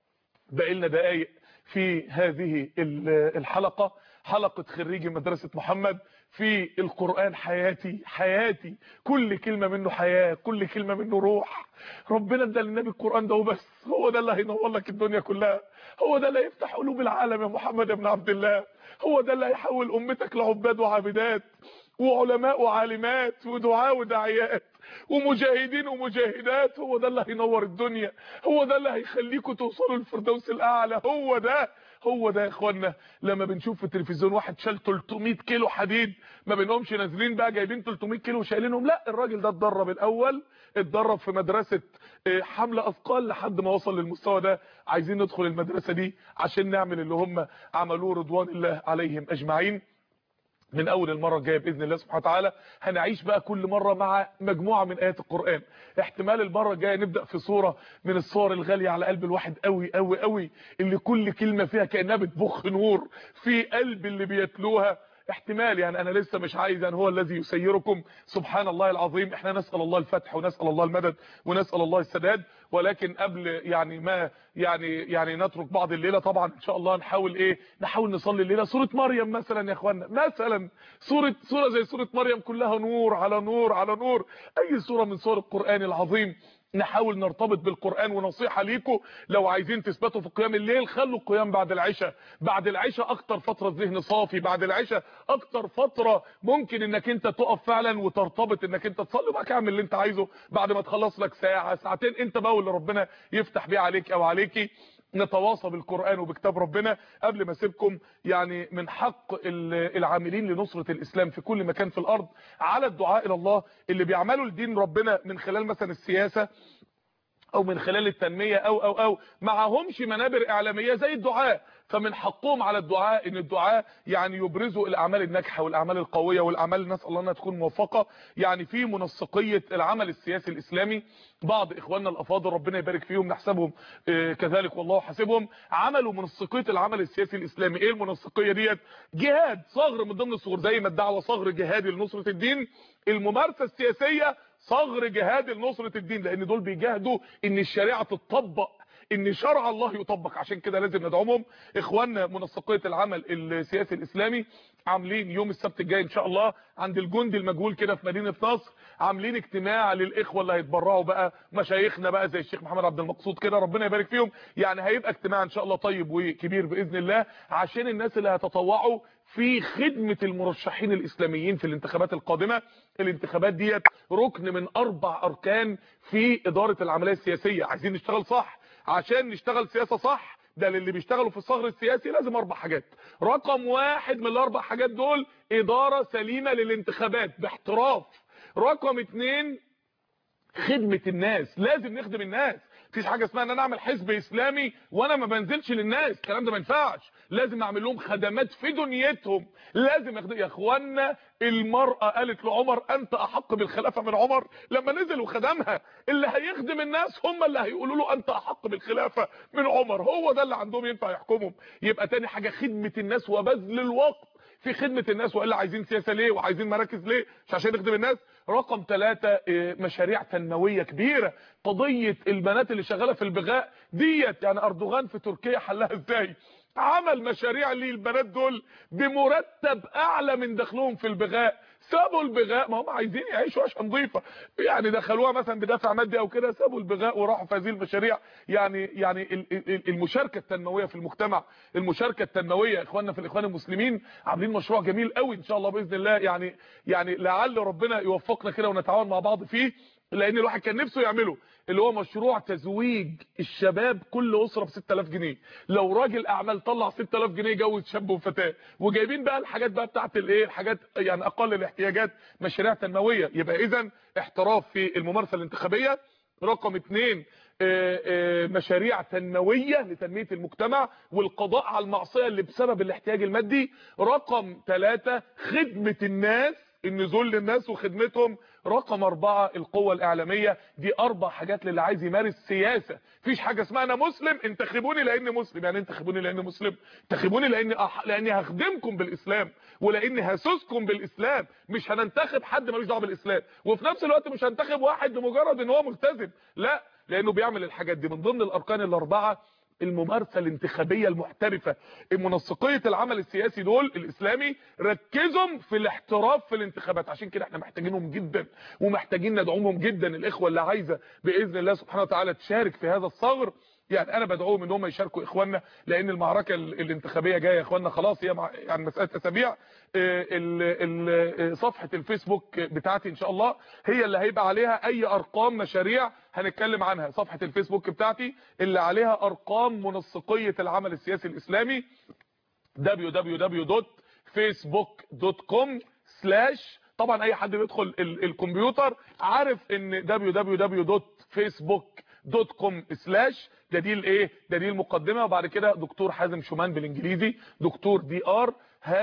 باقي لنا دقائق في هذه الحلقه حلقه خريجي مدرسه محمد في القرآن حياتي حياتي كل كلمة منه حياة كل كلمة منه روح ربنا ادى للنبي القرآن ده وبس هو ده اللي هينور لك الدنيا كلها هو ده اللي هيفتح قلوب العالم يا محمد بن عبد الله هو ده اللي هيحول امتك لعباد وعابدات وعلماء وعالمات ودعاء وداعيات ومجاهدين ومجاهدات هو ده اللي هينور الدنيا هو ده اللي هيخليكم توصلوا للفردوس الاعلى هو ده هو ده يا اخوانا لما بنشوف في التلفزيون واحد شال 300 كيلو حديد ما بينهمش نازلين بقى جايبين 300 كيلو وشايلينهم لا الراجل ده اتدرب الاول اتدرب في مدرسه حمل اثقال لحد ما وصل للمستوى ده عايزين ندخل المدرسه دي عشان نعمل اللي هم عملوه رضوان الله عليهم اجمعين من اول المره الجايه باذن الله سبحانه وتعالى هنعيش بقى كل مره مع مجموعه من ايات القران احتمال المره الجايه نبدا في صوره من الصور الغاليه على قلب الواحد قوي قوي قوي اللي كل كلمه فيها كانها بتبخ نور في قلب اللي بيتلوها احتمال يعني انا لسه مش عايز ان هو الذي يسيركم سبحان الله العظيم احنا نسال الله الفتح ونسال الله المدد ونسال الله السداد ولكن قبل يعني ما يعني يعني نترك بعض الليله طبعا ان شاء الله نحاول ايه نحاول نصلي الليله سوره مريم مثلا يا اخوانا مثلا سوره سوره زي سوره مريم كلها نور على نور على نور اي سوره من سور القران العظيم نحاول نرتبط بالقرآن ونصيحة ليكم لو عايزين تثبتوا في قيام الليل خلوا القيام بعد العشاء بعد العشاء اكتر فترة الذهن صافي بعد العشاء اكتر فترة ممكن انك انت تقف فعلا وترتبط انك انت تصلي وبقى تعمل اللي انت عايزه بعد ما تخلص لك ساعة ساعتين انت بقى واللي ربنا يفتح بيه عليك او عليكي نتواصى بالقرآن وبكتاب ربنا قبل ما اسيبكم يعني من حق العاملين لنصرة الإسلام في كل مكان في الأرض على الدعاء إلى الله اللي بيعملوا لدين ربنا من خلال مثلا السياسة او من خلال التنمية او او او معهمش منابر اعلامية زي الدعاء فمن حقهم على الدعاء ان الدعاء يعني يبرزوا الاعمال الناجحه والاعمال القويه والاعمال اللي نسال الله انها تكون موفقه يعني في منسقيه العمل السياسي الاسلامي بعض اخواننا الافاضل ربنا يبارك فيهم نحسبهم كذلك والله حاسبهم عملوا منسقيه العمل السياسي الاسلامي ايه المنسقيه ديت جهاد صغر من ضمن الصغر زي ما الدعوه صغر جهادي لنصره الدين الممارسه السياسيه صغر جهادي لنصره الدين لان دول بيجاهدوا ان الشريعه تطبق ان شرع الله يطبق عشان كده لازم ندعمهم اخواننا منسقيه العمل السياسي الاسلامي عاملين يوم السبت الجاي ان شاء الله عند الجندي المجهول كده في مدينه نصر عاملين اجتماع للاخوه اللي هيتبرعوا بقى مشايخنا بقى زي الشيخ محمد عبد المقصود كده ربنا يبارك فيهم يعني هيبقى اجتماع ان شاء الله طيب وكبير باذن الله عشان الناس اللي هتطوعوا في خدمة المرشحين الإسلاميين في الانتخابات القادمة الانتخابات ديت ركن من أربع أركان في إدارة العملية السياسية عايزين نشتغل صح عشان نشتغل سياسة صح ده اللي بيشتغلوا في الصغر السياسي لازم اربع حاجات رقم واحد من الاربع حاجات دول ادارة سليمة للانتخابات باحتراف رقم اتنين خدمة الناس لازم نخدم الناس مفيش حاجه اسمها ان انا اعمل حزب اسلامي وانا ما بنزلش للناس الكلام ده ما ينفعش لازم اعمل لهم خدمات في دنيتهم لازم يخدم يا اخوانا المراه قالت لعمر انت احق بالخلافه من عمر لما نزل وخدمها اللي هيخدم الناس هم اللي هيقولوا له انت احق بالخلافه من عمر هو ده اللي عندهم ينفع يحكمهم يبقى تاني حاجه خدمه الناس وبذل الوقت في خدمة الناس والا عايزين سياسة ليه وعايزين مراكز ليه مش عشان نخدم الناس رقم ثلاثة مشاريع تنموية كبيرة قضية البنات اللي شغالة في البغاء ديت يعني اردوغان في تركيا حلها ازاي عمل مشاريع للبنات دول بمرتب اعلى من دخلهم في البغاء سابوا البغاء ما هم عايزين يعيشوا عيشه نظيفه يعني دخلوها مثلا بدافع مادي او كده سابوا البغاء وراحوا في هذه المشاريع يعني يعني المشاركه التنمويه في المجتمع المشاركه التنمويه اخواننا في الاخوان المسلمين عاملين مشروع جميل قوي ان شاء الله باذن الله يعني يعني لعل ربنا يوفقنا كده ونتعاون مع بعض فيه لان الواحد كان نفسه يعمله اللي هو مشروع تزويج الشباب كل اسره ب 6000 جنيه لو راجل اعمال طلع 6000 جنيه يجوز شاب وفتاه وجايبين بقى الحاجات بقى بتاعت الايه الحاجات يعني اقل الاحتياجات مشاريع تنمويه يبقى اذا احتراف في الممارسه الانتخابيه رقم اتنين مشاريع تنموية لتنمية المجتمع والقضاء على المعصية اللي بسبب الاحتياج المادي رقم ثلاثة خدمة الناس النزول للناس وخدمتهم رقم أربعة القوة الإعلامية دي أربع حاجات للي عايز يمارس سياسة فيش حاجة اسمها أنا مسلم انتخبوني لأني مسلم يعني انتخبوني لأني مسلم انتخبوني لأني أح... لأني هخدمكم بالإسلام ولأني هسوسكم بالإسلام مش هننتخب حد ملوش دعوه بالإسلام وفي نفس الوقت مش هنتخب واحد لمجرد ان هو ملتزم لا لأنه بيعمل الحاجات دي من ضمن الأركان الأربعة الممارسه الانتخابيه المحترفه المنسقيه العمل السياسي دول الاسلامي ركزوا في الاحتراف في الانتخابات عشان كده احنا محتاجينهم جدا ومحتاجين ندعمهم جدا الاخوه اللي عايزه باذن الله سبحانه وتعالى تشارك في هذا الثغر يعني انا بدعوهم ان هم يشاركوا اخواننا لان المعركه ال- الانتخابيه جايه يا اخواننا خلاص هي مع يعني مساله اسابيع آه، ال- ال- صفحه الفيسبوك بتاعتي ان شاء الله هي اللي هيبقى عليها اي ارقام مشاريع هنتكلم عنها صفحه الفيسبوك بتاعتي اللي عليها ارقام منسقيه العمل السياسي الاسلامي www.facebook.com سلاش طبعا اي حد بيدخل ال- الكمبيوتر عارف ان www.facebook.com سلاش ده دي الايه ده دي المقدمه وبعد كده دكتور حازم شومان بالانجليزي دكتور دي ار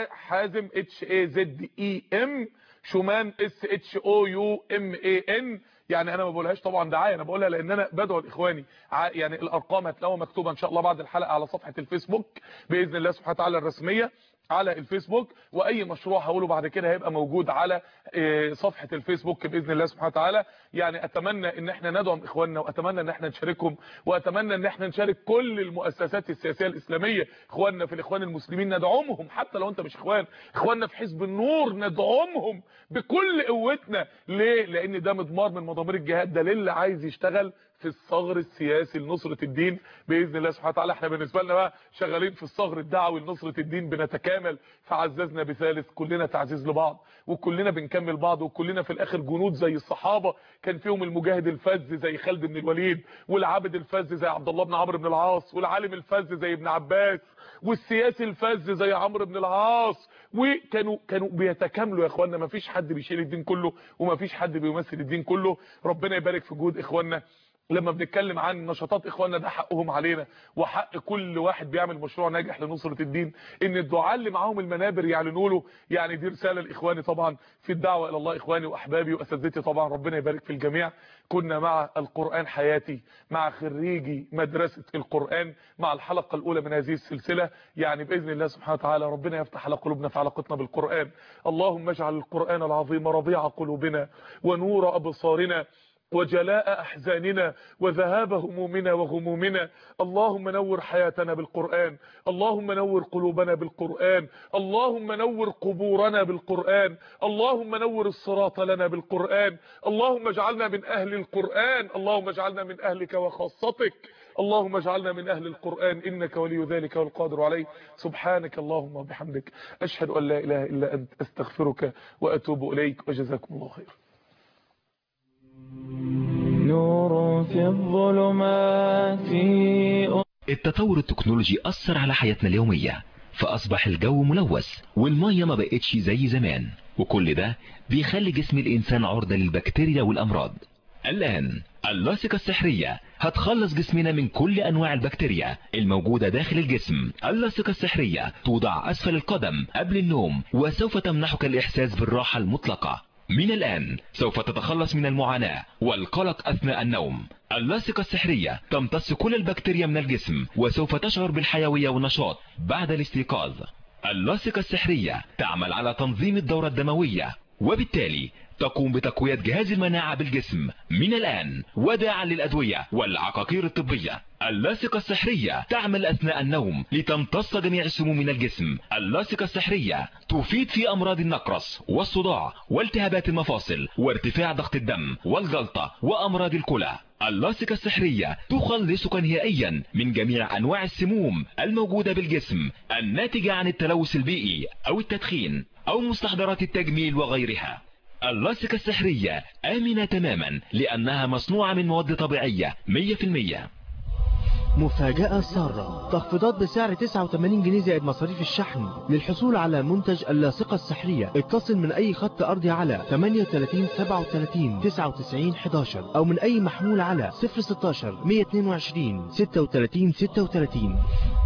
حازم اتش اي زد اي ام شومان اس اتش او يو ام اي ان يعني انا ما بقولهاش طبعا دعايه انا بقولها لان انا بدعو لاخواني ع- يعني الارقام هتلاقوها مكتوبه ان شاء الله بعد الحلقه على صفحه الفيسبوك باذن الله سبحانه وتعالى الرسميه على الفيسبوك واي مشروع هقوله بعد كده هيبقى موجود على آه، صفحه الفيسبوك باذن الله سبحانه وتعالى يعني اتمنى ان احنا ندعم اخواننا واتمنى ان احنا نشاركهم واتمنى ان احنا نشارك كل المؤسسات السياسيه الاسلاميه اخواننا في الاخوان المسلمين ندعمهم حتى لو انت مش اخوان اخواننا في حزب النور ندعمهم بكل قوتنا ليه لان ده مضمار من مضامير الجهاد ده للي عايز يشتغل في الثغر السياسي لنصرة الدين بإذن الله سبحانه وتعالى احنا بالنسبة لنا بقى شغالين في الثغر الدعوي لنصرة الدين بنتكامل فعززنا بثالث كلنا تعزيز لبعض وكلنا بنكمل بعض وكلنا في الاخر جنود زي الصحابة كان فيهم المجاهد الفذ زي خالد بن الوليد والعابد الفذ زي عبد الله بن عمرو بن العاص والعالم الفذ زي ابن عباس والسياسي الفذ زي عمرو بن العاص وكانوا كانوا بيتكاملوا يا اخوانا ما فيش حد بيشيل الدين كله وما فيش حد بيمثل الدين كله ربنا يبارك في جهود اخواننا لما بنتكلم عن نشاطات اخواننا ده حقهم علينا وحق كل واحد بيعمل مشروع ناجح لنصرة الدين ان الدعاء اللي معاهم المنابر يعلنوا له يعني دي رسالة لاخواني طبعا في الدعوة الى الله اخواني واحبابي واساتذتي طبعا ربنا يبارك في الجميع كنا مع القرآن حياتي مع خريجي مدرسة القرآن مع الحلقة الاولى من هذه السلسلة يعني باذن الله سبحانه وتعالى ربنا يفتح على قلوبنا في علاقتنا بالقرآن اللهم اجعل القرآن العظيم ربيع قلوبنا ونور ابصارنا وجلاء احزاننا وذهاب همومنا وغمومنا اللهم نور حياتنا بالقرآن اللهم نور قلوبنا بالقرآن اللهم نور قبورنا بالقرآن اللهم نور الصراط لنا بالقرآن اللهم اجعلنا من اهل القرآن اللهم اجعلنا من اهلك وخاصتك اللهم اجعلنا من اهل القرآن انك ولي ذلك والقادر عليه سبحانك اللهم وبحمدك اشهد ان لا اله الا انت استغفرك واتوب اليك وجزاكم الله خير نور في الظلمات التطور التكنولوجي أثر على حياتنا اليومية فأصبح الجو ملوث والمية ما بقتش زي زمان وكل ده بيخلي جسم الإنسان عرضة للبكتيريا والأمراض الآن اللاصقة السحرية هتخلص جسمنا من كل أنواع البكتيريا الموجودة داخل الجسم اللاصقة السحرية توضع أسفل القدم قبل النوم وسوف تمنحك الإحساس بالراحة المطلقة من الآن سوف تتخلص من المعاناة والقلق أثناء النوم اللاصقة السحرية تمتص كل البكتيريا من الجسم وسوف تشعر بالحيوية والنشاط بعد الاستيقاظ اللاصقة السحرية تعمل على تنظيم الدورة الدموية وبالتالي تقوم بتقوية جهاز المناعة بالجسم من الآن وداعا للأدوية والعقاقير الطبية اللاصقة السحرية تعمل أثناء النوم لتمتص جميع السموم من الجسم اللاصقة السحرية تفيد في أمراض النقرس والصداع والتهابات المفاصل وارتفاع ضغط الدم والجلطة وأمراض الكلى اللاصقة السحرية تخلصك نهائيا من جميع أنواع السموم الموجودة بالجسم الناتجة عن التلوث البيئي أو التدخين أو مستحضرات التجميل وغيرها اللاصقة السحرية آمنة تماما لأنها مصنوعة من مواد طبيعية 100% مفاجأة سارة تخفيضات بسعر 89 جنيه زائد مصاريف الشحن للحصول على منتج اللاصقة السحرية اتصل من أي خط أرضي على 38 37 99 11 أو من أي محمول على 016 122 36 36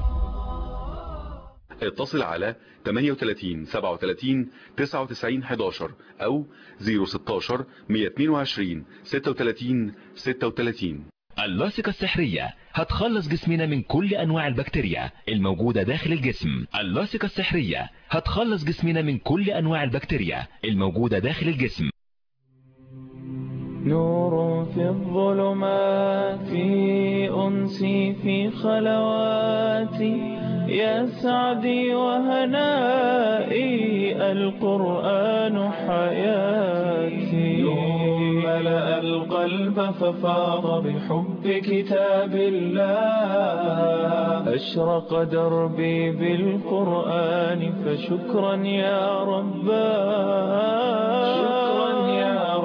اتصل على 38 37 99 11 أو 016 122 36 36 اللاصقة السحرية هتخلص جسمنا من كل أنواع البكتيريا الموجودة داخل الجسم اللاصقة السحرية هتخلص جسمنا من كل أنواع البكتيريا الموجودة داخل الجسم نور في الظلمات أنسي في خلواتي يا سعدي وهنائي القرآن حياتي ملأ القلب ففاض بحب كتاب الله أشرق دربي بالقرآن فشكرا يا رباه شكرا يا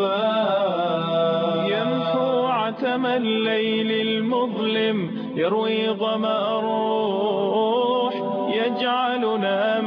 رباه يمحو عتم الليل المظلم يروي ظمأ الروح يجعلنا